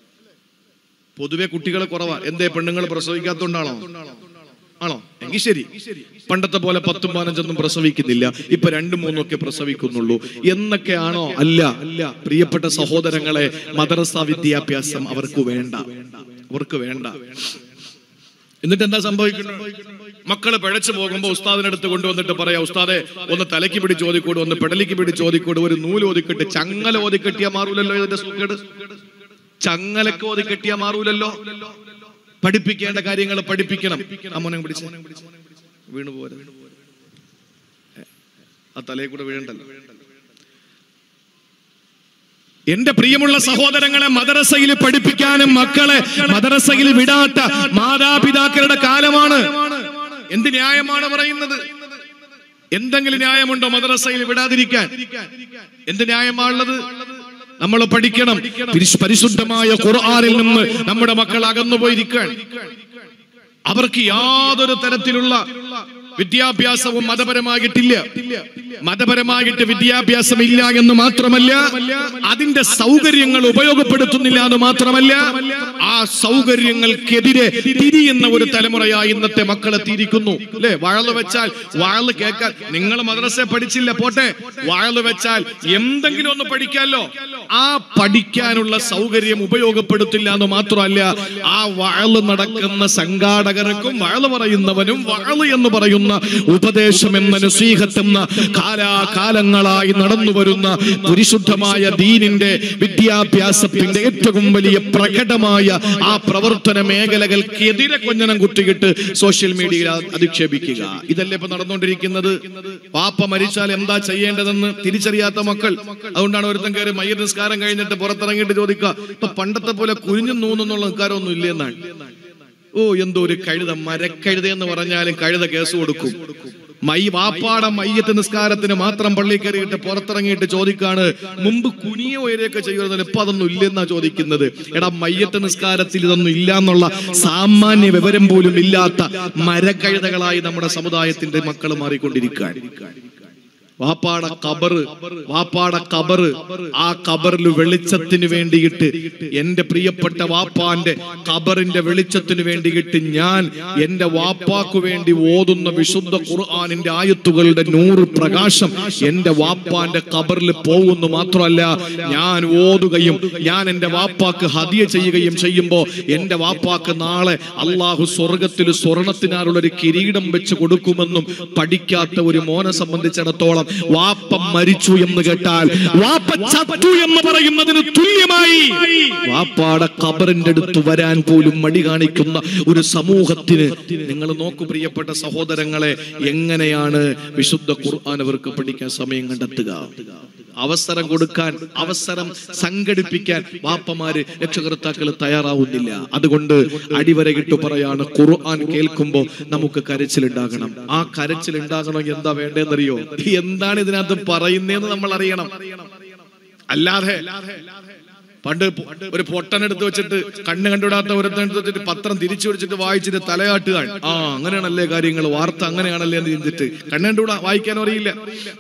പൊതുവെ കുട്ടികൾ കുറവാ എന്തേ പെണ്ണുങ്ങൾ പ്രസവിക്കാത്തോണ്ടാണോ ആണോ എങ്കിൽ ശരി പണ്ടത്തെ പോലെ പത്തും പതിനഞ്ചൊന്നും പ്രസവിക്കുന്നില്ല ഇപ്പൊ രണ്ടും മൂന്നും ഒക്കെ പ്രസവിക്കുന്നുള്ളൂ എന്നൊക്കെയാണോ അല്ല അല്ല പ്രിയപ്പെട്ട സഹോദരങ്ങളെ മദ്രസ വിദ്യാഭ്യാസം അവർക്ക് വേണ്ട അവർക്ക് വേണ്ട എന്നിട്ട് എന്താ സംഭവിക്കുന്നത് മക്കള് പിഴച്ചു പോകുമ്പോ ഉസ്താദിനടുത്ത് കൊണ്ടുവന്നിട്ട് പറയാ ഉസ്താദെ ഒന്ന് തലയ്ക്ക് പിടി ചോദിക്കൂട് ഒന്ന് പെടലിക്ക് പിടി ചോദിക്കൂട് ഒരു നൂല് ഓതിക്കെട്ട് ചങ്ങല ഓതിക്കെട്ടിയാ മാറൂലല്ലോ ഇതിന്റെ സുഖേട് ചങ്ങലക്ക് ഓതിക്കെട്ടിയാ മാറൂലല്ലോ പഠിപ്പിക്കേണ്ട കാര്യങ്ങൾ പഠിപ്പിക്കണം അമ്മനെ പിടിച്ച് വീണു പോരെ ആ തലയിൽ കൂടെ വീഴണ്ടല്ലോ എന്റെ പ്രിയമുള്ള സഹോദരങ്ങളെ മദ്രസയിൽ പഠിപ്പിക്കാനും മക്കളെ മദ്രസയിൽ വിടാത്ത മാതാപിതാക്കളുടെ കാലമാണ് എന്ത് ന്യായമാണ് പറയുന്നത് എന്തെങ്കിലും ന്യായമുണ്ടോ മദ്രസയിൽ വിടാതിരിക്കാൻ എന്ത് ന്യായമാണുള്ളത് നമ്മൾ പഠിക്കണം പരിശു- പരിശുദ്ധമായ ഖുർആനിൽ നിന്ന് നമ്മുടെ മക്കൾ അകന്നുപോയിരിക്കാൻ അവർക്ക് യാതൊരു തരത്തിലുള്ള വിദ്യാഭ്യാസവും മതപരമായിട്ടില്ല മതപരമായിട്ട് വിദ്യാഭ്യാസം ഇല്ല എന്ന് മാത്രമല്ല അതിന്റെ സൗകര്യങ്ങൾ ഉപയോഗപ്പെടുത്തുന്നില്ല എന്ന് മാത്രമല്ല ആ സൗകര്യങ്ങൾക്കെതിരെ തിരിയുന്ന ഒരു തലമുറയായി ഇന്നത്തെ മക്കളെ തിരിക്കുന്നു അല്ലെ വാഴല് വെച്ചാൽ വാഴല് കേൾക്കാൻ നിങ്ങൾ മദ്രസ പഠിച്ചില്ല പോട്ടെ വാഴല് വെച്ചാൽ എന്തെങ്കിലും ഒന്ന് പഠിക്കാമല്ലോ ആ പഠിക്കാനുള്ള സൗകര്യം ഉപയോഗപ്പെടുത്തില്ല എന്ന് മാത്രമല്ല ആ വാഴല് നടക്കുന്ന സംഘാടകർക്കും വാഴല് പറയുന്നവനും വാഴല് എന്ന് പറയുന്ന ഉപദേശം എന്ന നസീഹത്ത് എന്ന കാലാകാലങ്ങളായി നടന്നു വരുന്ന പരിശുദ്ധമായ ദീനിന്റെ വിദ്യാഭ്യാസത്തിന്റെ ഏറ്റവും വലിയ പ്രകടമായ ആ പ്രവർത്തന മേഖലകൾക്കെതിരെ കൊഞ്ഞനം കുത്തിയിട്ട് സോഷ്യൽ മീഡിയയിൽ അധിക്ഷേപിക്കുക ഇതല്ലേ ഇപ്പൊ നടന്നുകൊണ്ടിരിക്കുന്നത് പാപ്പ മരിച്ചാൽ എന്താ ചെയ്യേണ്ടതെന്ന് തിരിച്ചറിയാത്ത മക്കൾ അതുകൊണ്ടാണ് ഒരുത്തൻ കയറി മയ്യ നിസ്കാരം കഴിഞ്ഞിട്ട് പുറത്തിറങ്ങിയിട്ട് ചോദിക്കുക ഇപ്പൊ പണ്ടത്തെ പോലെ കുഞ്ഞു നൂന്നുള്ള നിസ്കാരമൊന്നും ഇല്ലെന്നാണ് ഓ എന്തോ ഒരു കഴുത മരക്കഴുത എന്ന് പറഞ്ഞാലും കഴുത കേസ് കൊടുക്കും മൈ വാപ്പാട മയ്യത്ത് നിസ്കാരത്തിന് മാത്രം പള്ളി കയറിയിട്ട് പുറത്തിറങ്ങിയിട്ട് ചോദിക്കാണ് മുമ്പ് കുനിയ ഉയരെയൊക്കെ ചെയ്യുന്നത് ഇപ്പൊ അതൊന്നും ഇല്ലെന്നാ ചോദിക്കുന്നത് എടാ മയ്യത്ത് നിസ്കാരത്തിൽ ഇതൊന്നും ഇല്ല എന്നുള്ള സാമാന്യ വിവരം പോലും ഇല്ലാത്ത മരക്കഴുതകളായി നമ്മുടെ സമുദായത്തിന്റെ മക്കൾ മാറിക്കൊണ്ടിരിക്കുകയാണ് വാപ്പാട കബറ് വാപ്പാട കബറ് ആ കബറിൽ വെളിച്ചത്തിന് വേണ്ടിയിട്ട് എന്റെ പ്രിയപ്പെട്ട വാപ്പാന്റെ കബറിന്റെ വെളിച്ചത്തിന് വേണ്ടിയിട്ട് ഞാൻ എന്റെ വാപ്പാക്ക് വേണ്ടി ഓതുന്ന വിശുദ്ധ ഖുർആാനിന്റെ ആയത്തുകളുടെ നൂറ് പ്രകാശം എന്റെ വാപ്പാന്റെ കബറിൽ പോകുന്നു മാത്രമല്ല ഞാൻ ഓതുകയും ഞാൻ എന്റെ വാപ്പാക്ക് ഹതിയ ചെയ്യുകയും ചെയ്യുമ്പോൾ എന്റെ വാപ്പാക്ക് നാളെ അള്ളാഹു സ്വർഗത്തിൽ സ്വർണത്തിനാലുള്ള ഒരു കിരീടം വെച്ച് കൊടുക്കുമെന്നും പഠിക്കാത്ത ഒരു മോനെ സംബന്ധിച്ചിടത്തോളം വാപ്പ മരിച്ചു എന്ന് കേട്ടാൽ വാപ്പ ചത്തു എന്ന് പറയുന്നതിന് തുല്യമായി വാപ്പാടെ കബറിന്റെ അടുത്ത് വരാൻ പോലും മടി കാണിക്കുന്ന ഒരു സമൂഹത്തിന് നിങ്ങൾ നോക്കൂ പ്രിയപ്പെട്ട സഹോദരങ്ങളെ എങ്ങനെയാണ് വിശുദ്ധ ഖുർആൻ അവർക്ക് പഠിക്കാൻ സമയം കണ്ടെത്തുക അവസരം കൊടുക്കാൻ അവസരം സംഘടിപ്പിക്കാൻ വാപ്പമാര് രക്ഷകർത്താക്കൾ തയ്യാറാവുന്നില്ല അതുകൊണ്ട് അടിവരകിട്ട് പറയാണ് ഖുർആൻ കേൾക്കുമ്പോൾ നമുക്ക് കരച്ചിലുണ്ടാകണം ആ കരച്ചിലുണ്ടാകണമെങ്കിൽ എന്താ വേണ്ടതെന്നറിയോ എന്താണ് ഇതിനകത്ത് പറയുന്നതെന്ന് നമ്മൾ അറിയണം അല്ലാതെ പണ്ട് പൊ- ഒരു പൊട്ടനെടുത്ത് വെച്ചിട്ട് കണ്ണ് കണ്ടുവിടാത്ത ഒരുത്തനെടുത്ത് വെച്ചിട്ട് പത്രം തിരിച്ചു പിടിച്ചിട്ട് വായിച്ചിട്ട് തലയാട്ടുക ആ അങ്ങനെയാണല്ലേ കാര്യങ്ങൾ വാർത്ത അങ്ങനെയാണല്ലേ എന്ന് ചിന്തിച്ചിട്ട് കണ്ണ് കണ്ടുവിടാ വായിക്കാനും അറിയില്ല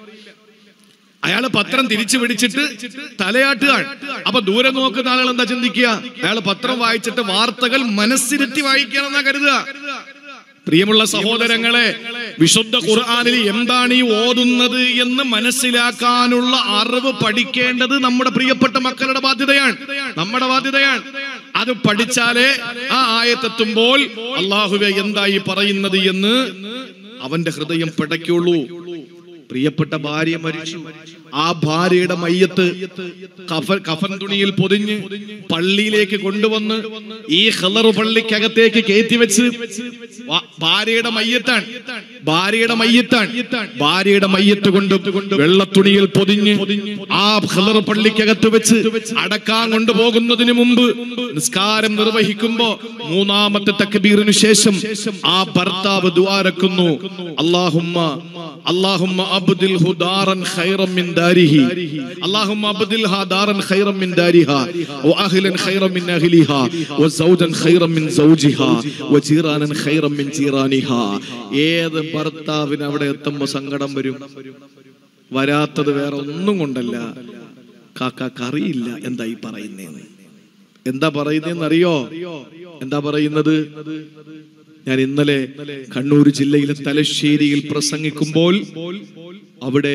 അയാള് പത്രം തിരിച്ചു പിടിച്ചിട്ട് തലയാട്ടുകയാണ് അപ്പൊ ദൂരെ നോക്കുന്ന ആളുകൾ എന്താ ചിന്തിക്കുക അയാൾ പത്രം വായിച്ചിട്ട് വാർത്തകൾ മനസ്സിരുത്തി വായിക്കണമെന്നാ കരുതുക പ്രിയമുള്ള സഹോദരങ്ങളെ വിശുദ്ധ ഖുർആനിൽ എന്താണ് ഈ ഓതുന്നത് എന്ന് മനസ്സിലാക്കാനുള്ള അറിവ് പഠിക്കേണ്ടത് നമ്മുടെ പ്രിയപ്പെട്ട മക്കളുടെ ബാധ്യതയാണ് നമ്മുടെ ബാധ്യതയാണ് അത് പഠിച്ചാലേ ആ ആയത്തെത്തുമ്പോൾ അള്ളാഹുവെ എന്താ ഈ പറയുന്നത് എന്ന് അവന്റെ ഹൃദയം പിടയ്ക്കുള്ളൂ പ്രിയപ്പെട്ട ഭാര്യ മരിച്ചു ആ ഭാര്യയുടെ മയ്യത്ത് കഫൻ കഫൻ തുണിയിൽ പൊതിഞ്ഞ് പള്ളിയിലേക്ക് കൊണ്ടുവന്ന് ഈ ഹലറു പള്ളിക്കകത്തേക്ക് കയറ്റി വെച്ച് വ- ഭാര്യയുടെ മയ്യത്താണ് ഭാര്യയുടെ മയ്യത്താണ് ഭാര്യയുടെ മയ്യത്ത് കൊണ്ട് വെള്ളത്തുണിയിൽ പൊതിഞ്ഞ് ആ ഹലറു പള്ളിക്കകത്ത് വെച്ച് അടക്കാൻ കൊണ്ടുപോകുന്നതിന് മുമ്പ് നിസ്കാരം നിർവഹിക്കുമ്പോ മൂന്നാമത്തെ തക്ബീറിനു ശേഷം ആ ഭർത്താവ് ദ്വാരക്കുന്നു അള്ളാഹുമ്മ അള്ളാഹുമ്മ അബ്ദിൽ ഹുദാറൻ ഖൈറൻ മിൻ ദാരിഹി അള്ളാഹുമ്മ അബ്ദിൽ ദാറൻ ഖൈറൻ മിൻ ദാരിഹ വഅഹ്ലൻ ഖൈറൻ മിൻ അഹ്ലിഹ വസൗജൻ ഖൈറൻ മിൻ സൗജിഹ വജീറാനൻ ഖൈറൻ മിൻ ജീറാനിഹ ഏത് ഭർത്താവിന് അവിടെ എത്തുമ്പോൾ സങ്കടം വരും വരാത്തത് വേറെ ഒന്നും കൊണ്ടല്ല കാക്കാക്ക് അറിയില്ല എന്താ ഈ പറയുന്നേന്ന് എന്താ പറയുന്നതെന്ന് അറിയോ എന്താ പറയുന്നത് ഞാൻ ഇന്നലെ കണ്ണൂർ ജില്ലയിലെ തലശ്ശേരിയിൽ പ്രസംഗിക്കുമ്പോൾ അവിടെ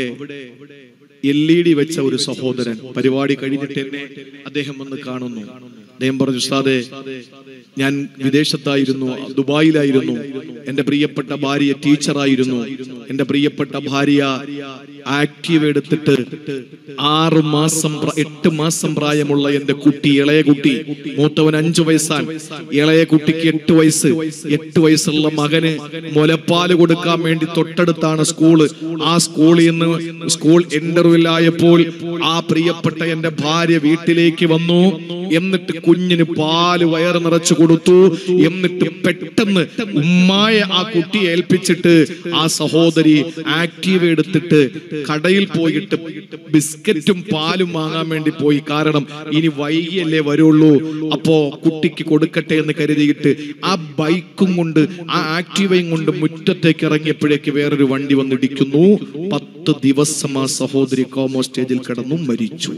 എൽ ഇ ഡി വെച്ച ഒരു സഹോദരൻ പരിപാടി കഴിഞ്ഞിട്ട് എന്നെ അദ്ദേഹം വന്ന് കാണുന്നു അദ്ദേഹം പറഞ്ഞു ഉസ്താദെ ഞാൻ വിദേശത്തായിരുന്നു ദുബായിലായിരുന്നു എന്റെ പ്രിയപ്പെട്ട ഭാര്യ ടീച്ചറായിരുന്നു എന്റെ പ്രിയപ്പെട്ട ഭാര്യ ആക്റ്റീവ് എടുത്തിട്ട് ആറ് മാസം പ്ര- എട്ട് മാസം പ്രായമുള്ള എന്റെ കുട്ടി ഇളയ കുട്ടി മൂത്തവൻ അഞ്ചു വയസ്സാണ് ഇളയ കുട്ടിക്ക് എട്ട് വയസ്സ് എട്ട് വയസ്സുള്ള മകന് മുലപ്പാല് കൊടുക്കാൻ വേണ്ടി തൊട്ടടുത്താണ് സ്കൂള് ആ സ്കൂളിൽ നിന്ന് സ്കൂൾ ഇന്റർവ്യൂൽ ആയപ്പോൾ ആ പ്രിയപ്പെട്ട എന്റെ ഭാര്യ വീട്ടിലേക്ക് വന്നു എന്നിട്ട് കുഞ്ഞിന് പാല് വയറ് നിറച്ചു കൊടുത്തു എന്നിട്ട് പെട്ടെന്ന് ഉമ്മായ ആ കുട്ടിയെ ഏൽപ്പിച്ചിട്ട് ആ സഹോദരി ആക്റ്റീവ് എടുത്തിട്ട് കടയിൽ പോയിട്ട് ബിസ്ക്കറ്റും പാലും വാങ്ങാൻ വേണ്ടി പോയി കാരണം ഇനി വൈകിയല്ലേ വരുള്ളൂ അപ്പോ കുട്ടിക്ക് കൊടുക്കട്ടെ എന്ന് കരുതിയിട്ട് ആ ബൈക്കും കൊണ്ട് ആ ആക്റ്റീവയും കൊണ്ട് മുറ്റത്തേക്ക് ഇറങ്ങിയപ്പോഴേക്ക് വേറൊരു വണ്ടി വന്നിടിക്കുന്നു പത്ത് ദിവസം ആ സഹോദരി കോമോ സ്റ്റേജിൽ കിടന്നു മരിച്ചു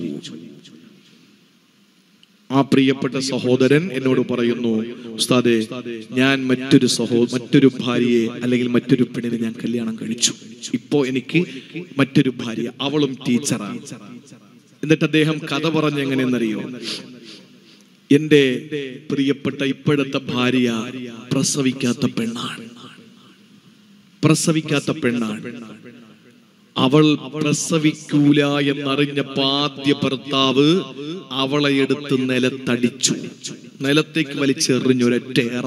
ആ പ്രിയപ്പെട്ട സഹോദരൻ എന്നോട് പറയുന്നു ഉസ്താദെ ഞാൻ മറ്റൊരു സഹോ മറ്റൊരു ഭാര്യയെ അല്ലെങ്കിൽ മറ്റൊരു പെണ്ണിനെ ഞാൻ കല്യാണം കഴിച്ചു ഇപ്പോ എനിക്ക് മറ്റൊരു ഭാര്യ അവളും ടീച്ചറാണ് എന്നിട്ട് അദ്ദേഹം കഥ പറഞ്ഞ എങ്ങനെയെന്നറിയോ എന്റെ പ്രിയപ്പെട്ട ഇപ്പോഴത്തെ ഭാര്യ പ്രസവിക്കാത്ത പെണ്ണാണ് പ്രസവിക്കാത്ത പെണ്ണാണ് അവൾ പ്രസവിക്കൂല എന്നറിഞ്ഞപ്പോ ആദ്യ ഭർത്താവ് അവളെ എടുത്ത് നിലത്തടിച്ചു നിലത്തേക്ക് വലിച്ചെറിഞ്ഞൊരൊറ്റേറ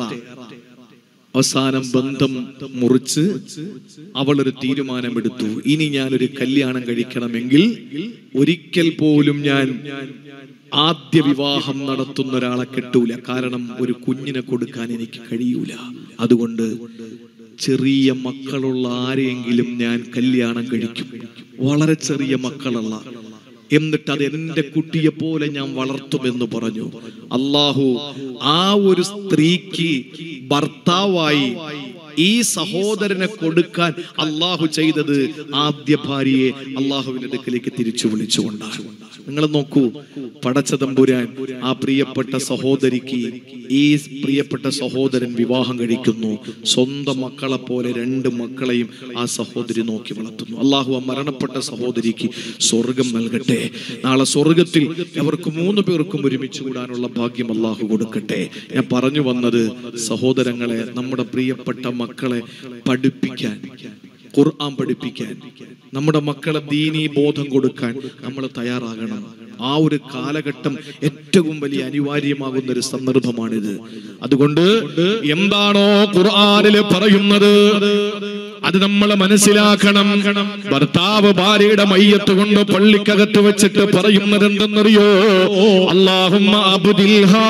അവസാനം ബന്ധം മുറിച്ച് അവളൊരു തീരുമാനമെടുത്തു ഇനി ഞാനൊരു കല്യാണം കഴിക്കണമെങ്കിൽ ഒരിക്കൽ പോലും ഞാൻ ആദ്യ വിവാഹം നടത്തുന്ന ഒരാളെ കെട്ടൂല കാരണം ഒരു കുഞ്ഞിനെ കൊടുക്കാൻ എനിക്ക് കഴിയൂല അതുകൊണ്ട് ചെറിയ മക്കളുള്ള ആരെയെങ്കിലും ഞാൻ കല്യാണം കഴിക്കും വളരെ ചെറിയ മക്കളുള്ള എന്നിട്ട് അത് എന്റെ കുട്ടിയെ പോലെ ഞാൻ വളർത്തുമെന്ന് പറഞ്ഞു അള്ളാഹു ആ ഒരു സ്ത്രീക്ക് ഭർത്താവായി ഈ സഹോദരനെ കൊടുക്കാൻ അള്ളാഹു ചെയ്തത് ആദ്യ ഭാര്യയെ അള്ളാഹുവിന്റെ അടുക്കലേക്ക് തിരിച്ചു വിളിച്ചുകൊണ്ടാണ് നിങ്ങൾ നോക്കൂ പടച്ച തമ്പുരാൻ ആ പ്രിയപ്പെട്ട സഹോദരിക്ക് ഈ പ്രിയപ്പെട്ട സഹോദരൻ വിവാഹം കഴിക്കുന്നു സ്വന്തം മക്കളെ പോലെ രണ്ട് മക്കളെയും ആ സഹോദരി നോക്കി വളർത്തുന്നു അള്ളാഹു ആ മരണപ്പെട്ട സഹോദരിക്ക് സ്വർഗം നൽകട്ടെ നാളെ സ്വർഗത്തിൽ അവർക്ക് മൂന്ന് പേർക്കും ഒരുമിച്ച് കൂടാനുള്ള ഭാഗ്യം അള്ളാഹു കൊടുക്കട്ടെ ഞാൻ പറഞ്ഞു വന്നത് സഹോദരങ്ങളെ നമ്മുടെ പ്രിയപ്പെട്ട മക്കളെ പഠിപ്പിക്കാൻ ഖുർആൻ പഠിപ്പിക്കാൻ നമ്മുടെ മക്കളെ ദീനീ ബോധം കൊടുക്കാൻ നമ്മൾ തയ്യാറാകണം ആ ഒരു കാലഘട്ടം ഏറ്റവും വലിയ അനിവാര്യമാകുന്ന ഒരു സന്ദർഭമാണിത് അതുകൊണ്ട് എന്താണോ ഖുർആനില് പറയുന്നത് അത് നമ്മൾ മനസ്സിലാക്കണം ഭർത്താവ് ഭാര്യയുടെ മയ്യത്ത് കൊണ്ട് പള്ളിക്കകത്ത് വെച്ചിട്ട് പറയുന്നത് എന്തെന്നറിയോ അള്ളാഹുമ്മ അബ്ദിൽഹാ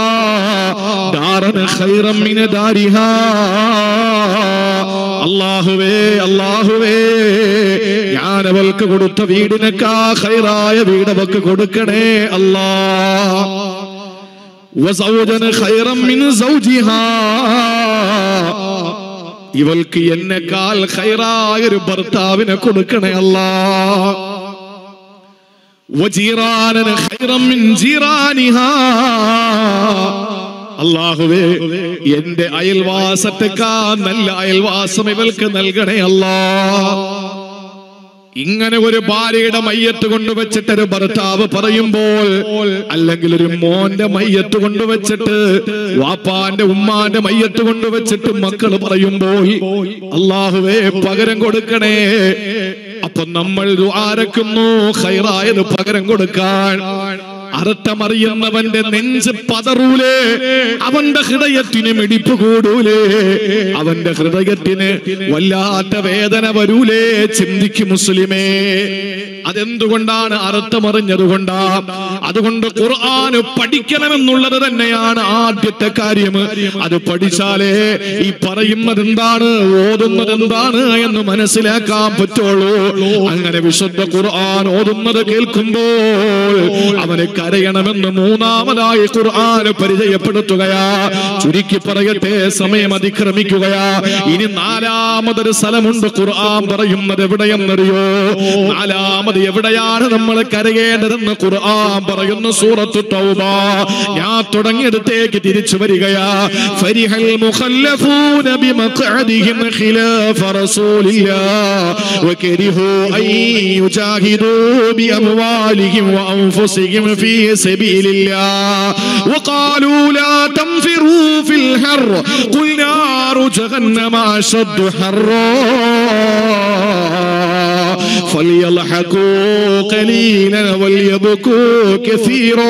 ദാറന ഖൈറം മിന ദാരിഹാ അള്ളാഹുവേ അള്ളാഹുവേ ഞാൻ ഞാൻ അവൾക്ക് കൊടുത്ത വീടിനേക്കാ ഹൈറായ വീട് അവൾക്ക് കൊടുക്കണേ അല്ലാ وزوجا خيرا من زوجها ഇവൾക്ക് എന്നെക്കാൾ ഖൈറായ ഒരു ഭർത്താവിനെ കൊടുക്കണേ അല്ലാ വജീറാനന് ഖൈറൻ മിൻ ജീറാനിഹാ അള്ളാഹുവേ എന്റെ അയൽവാസത്തെക്കാ നല്ല അയൽവാസം ഇവൾക്ക് നൽകണേ അല്ലാ ഇങ്ങനെ ഒരു ഭാര്യയുടെ മയ്യത്ത് കൊണ്ടുവച്ചിട്ട് ഒരു ഭർത്താവ് പറയുമ്പോൾ അല്ലെങ്കിൽ ഒരു മോന്റെ മയ്യത്ത് കൊണ്ടുവച്ചിട്ട് വാപ്പാന്റെ ഉമ്മാന്റെ മയ്യത്ത് കൊണ്ടുവച്ചിട്ട് മക്കൾ പറയുമ്പോൾ അള്ളാഹുവേ പകരം കൊടുക്കണേ അപ്പൊ നമ്മൾ ആരക്കുന്നു ഹൈറായത് പകരം കൊടുക്കാൻ അർത്ഥമറിയുന്നവന്റെ നെഞ്ച് പതറൂലേ അവന്റെ ഹൃദയത്തിന് മിടിപ്പ് കൂടൂലേ അവന്റെ ഹൃദയത്തിന് വല്ലാത്ത വേദന വരൂലേ ചിന്തിക്കും മുസ്ലിമേ അതെന്തുകൊണ്ടാണ് അർത്ഥമറിഞ്ഞതുകൊണ്ടാ അതുകൊണ്ട് ഖുർആന് പഠിക്കണമെന്നുള്ളത് തന്നെയാണ് ആദ്യത്തെ കാര്യം അത് പഠിച്ചാലേ ഈ പറയുന്നത് എന്താണ് ഓതുന്നത് എന്താണ് എന്ന് മനസ്സിലാക്കാൻ പറ്റുള്ളൂ അങ്ങനെ വിശുദ്ധ ഖുർആൻ ഓതുന്നത് കേൾക്കുമ്പോൾ അവന് കരയണമെന്ന് മൂന്നാമതായി ഖുർആൻ പരിചയപ്പെടുത്തുകയാ ചുരുക്കി പറയട്ടെ സമയം അതിക്രമിക്കുകയാ ഇനി നാലാമതൊരു സ്ഥലമുണ്ട് ഖുർആൻ പറയുന്നത് എവിടെയെന്നറിയോ നാലാമത് എവിടെയാണ് നമ്മൾ കരയേണ്ടതെന്ന് ഖുർആൻ പറയുന്നു സൂറത്തു തൗബ ഞാൻ തുടങ്ങിയടത്തേക്ക് തിരിച്ചു വരികയാ ഫരിഹൽ മുഖല്ലഫൂന ബിമഖഅദിഹിം ഖിലാഫ റസൂലില്ലാ വകരിഹു അൻ യുജാഹിദൂ ബിഅംവാലിഹിം വഅൻഫുസിഹിം ഫീ സബീലില്ലാ وقالوا لا تنفروا في الحر قل نار جهنم أشد حرا فليضحكوا قليلا وليبكوا كثيرا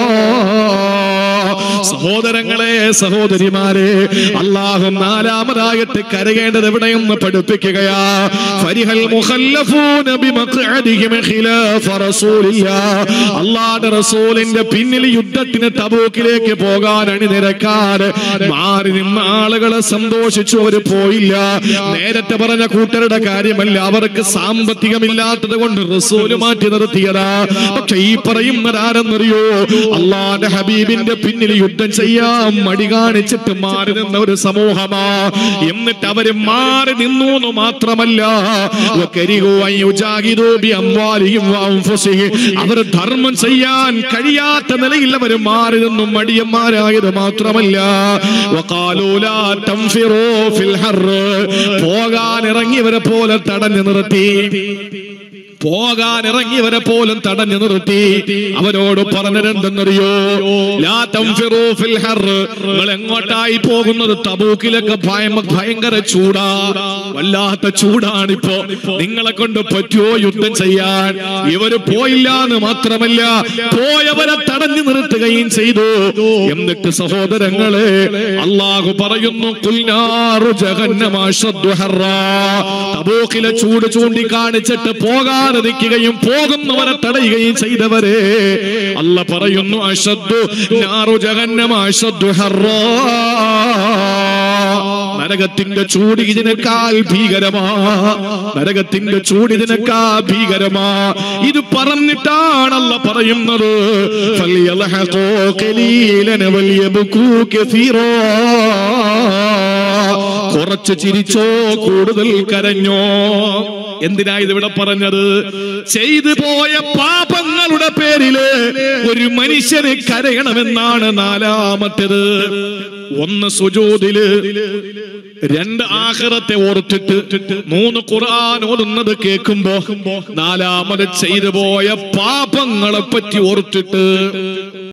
സഹോദരങ്ങളെ സഹോദരിമാരെ അള്ളാഹു നാലാമതായിട്ട് കരയേണ്ടത് എവിടെയെന്ന് പഠിപ്പിക്കുകയാ ഫരിഹൽ മുഖല്ലഫൂന ബിമഖഅദിഹിം ഖിലാഫ റസൂലില്ലാ അല്ലാഹുവിന്റെ റസൂലിന്റെ പിന്നിൽ യുദ്ധത്തിന് തബൂക്കിലേക്ക് പോകാൻ അണിനിരക്കാതെ മാറി നിന്ന ആളുകളെ സന്തോഷിച്ചു അവർ പോയില്ല നേരത്തെ പറഞ്ഞ കൂട്ടരുടെ കാര്യമല്ല അവർക്ക് സാമ്പത്തികമില്ലാത്തത് കൊണ്ട് റസൂല് മാറ്റി നിർത്തിയതാ പക്ഷെ ഈ പറയുന്നത് ആരെന്നറിയോ അള്ളാന്റെ ഹബീബിന്റെ പിന്നിൽ യുദ്ധം ചെയ്യാൻ മടി കാണിച്ചിട്ട് മാറി നിന്ന ഒരു സമൂഹമാ എന്നിട്ട് അവര് മാറി നിന്നു എന്ന് മാത്രമല്ല വകരിഹു അൻ യുജാഹിദൂ ബിഅംവാലിഹിം വഅൻഫുസിഹിം. അവർ ധർമ്മം ചെയ്യാൻ കഴിയാത്ത നിലയിൽ അവർ മാറി നിന്നും മടിയന്മാരായത് മാത്രമല്ല വഖാലൂ ലാ തൻഫിറൂ ഫിൽ ഹർറ്. പോകാൻ ഇറങ്ങിയവരെ പോലെ തടഞ്ഞു നിർത്തി പോകാൻ ഇറങ്ങിയവരെ പോലും തടഞ്ഞു നിർത്തി അവരോട് പറഞ്ഞതെന്തെന്നറിയോ ലാ തൻഫിറൂ ഫിൽ ഹർറ്. നിങ്ങൾ എങ്ങോട്ടായി പോകുന്നത് തബൂക്കിലൊക്കെ ഭയ- ഭയങ്കര ചൂടാ വല്ലാത്ത ചൂടാണിപ്പോ നിങ്ങളെ കൊണ്ട് പറ്റുമോ യുദ്ധം ചെയ്യാൻ ഇവര് പോയില്ല എന്ന് മാത്രമല്ല പോയവരെ തടഞ്ഞു നിർത്തുകയും ചെയ്തു എന്നിട്ട് സഹോദരങ്ങളെ അള്ളാഹു പറയുന്നു കുൽനാറു ജഹന്നമ അശദ്ദു ഹർറാ. തബൂക്കിലെ ചൂട് ചൂണ്ടിക്കാണിച്ചിട്ട് പോകാതെ നിൽക്കുകയും പോകുന്നവരെ തടയുകയും ചെയ്തവരെ അല്ല പറയുന്നു അശദ്ദു നാറു ജഹന്നമ അശദ്ദു ഹർറാ. നരകത്തിന്റെ ചൂട് ഇതിനേക്കാൾ ഭീകരമാ നരകത്തിന്റെ ചൂട് ഇതിനേക്കാൾ ഭീകരമാ ഇത് പറഞ്ഞിട്ടാണല്ല പറയുന്നത് ഫല്യൽഹഖൂ ഖലീലൻ വൽയബ്കൂ കസീറാ. കുറച്ച് ചിരിച്ചോ കൂടുതൽ കരഞ്ഞോ എന്തിനാ ഇതിവിടെ പറഞ്ഞത് ചെയ്തു പോയ പാപങ്ങളുടെ പേരില് ഒരു മനുഷ്യന് കരയണമെന്നാണ് നാലാമത്തേത് ഒന്ന് സുജൂദില് രണ്ട് ആഖിറത്തെ ഓർത്തിട്ട് മൂന്ന് ഖുർആൻ ഓതുന്നത് കേൾക്കുമ്പോ നാലാമത് ചെയ്തു പോയ പാപങ്ങളെ പറ്റി ഓർത്തിട്ട്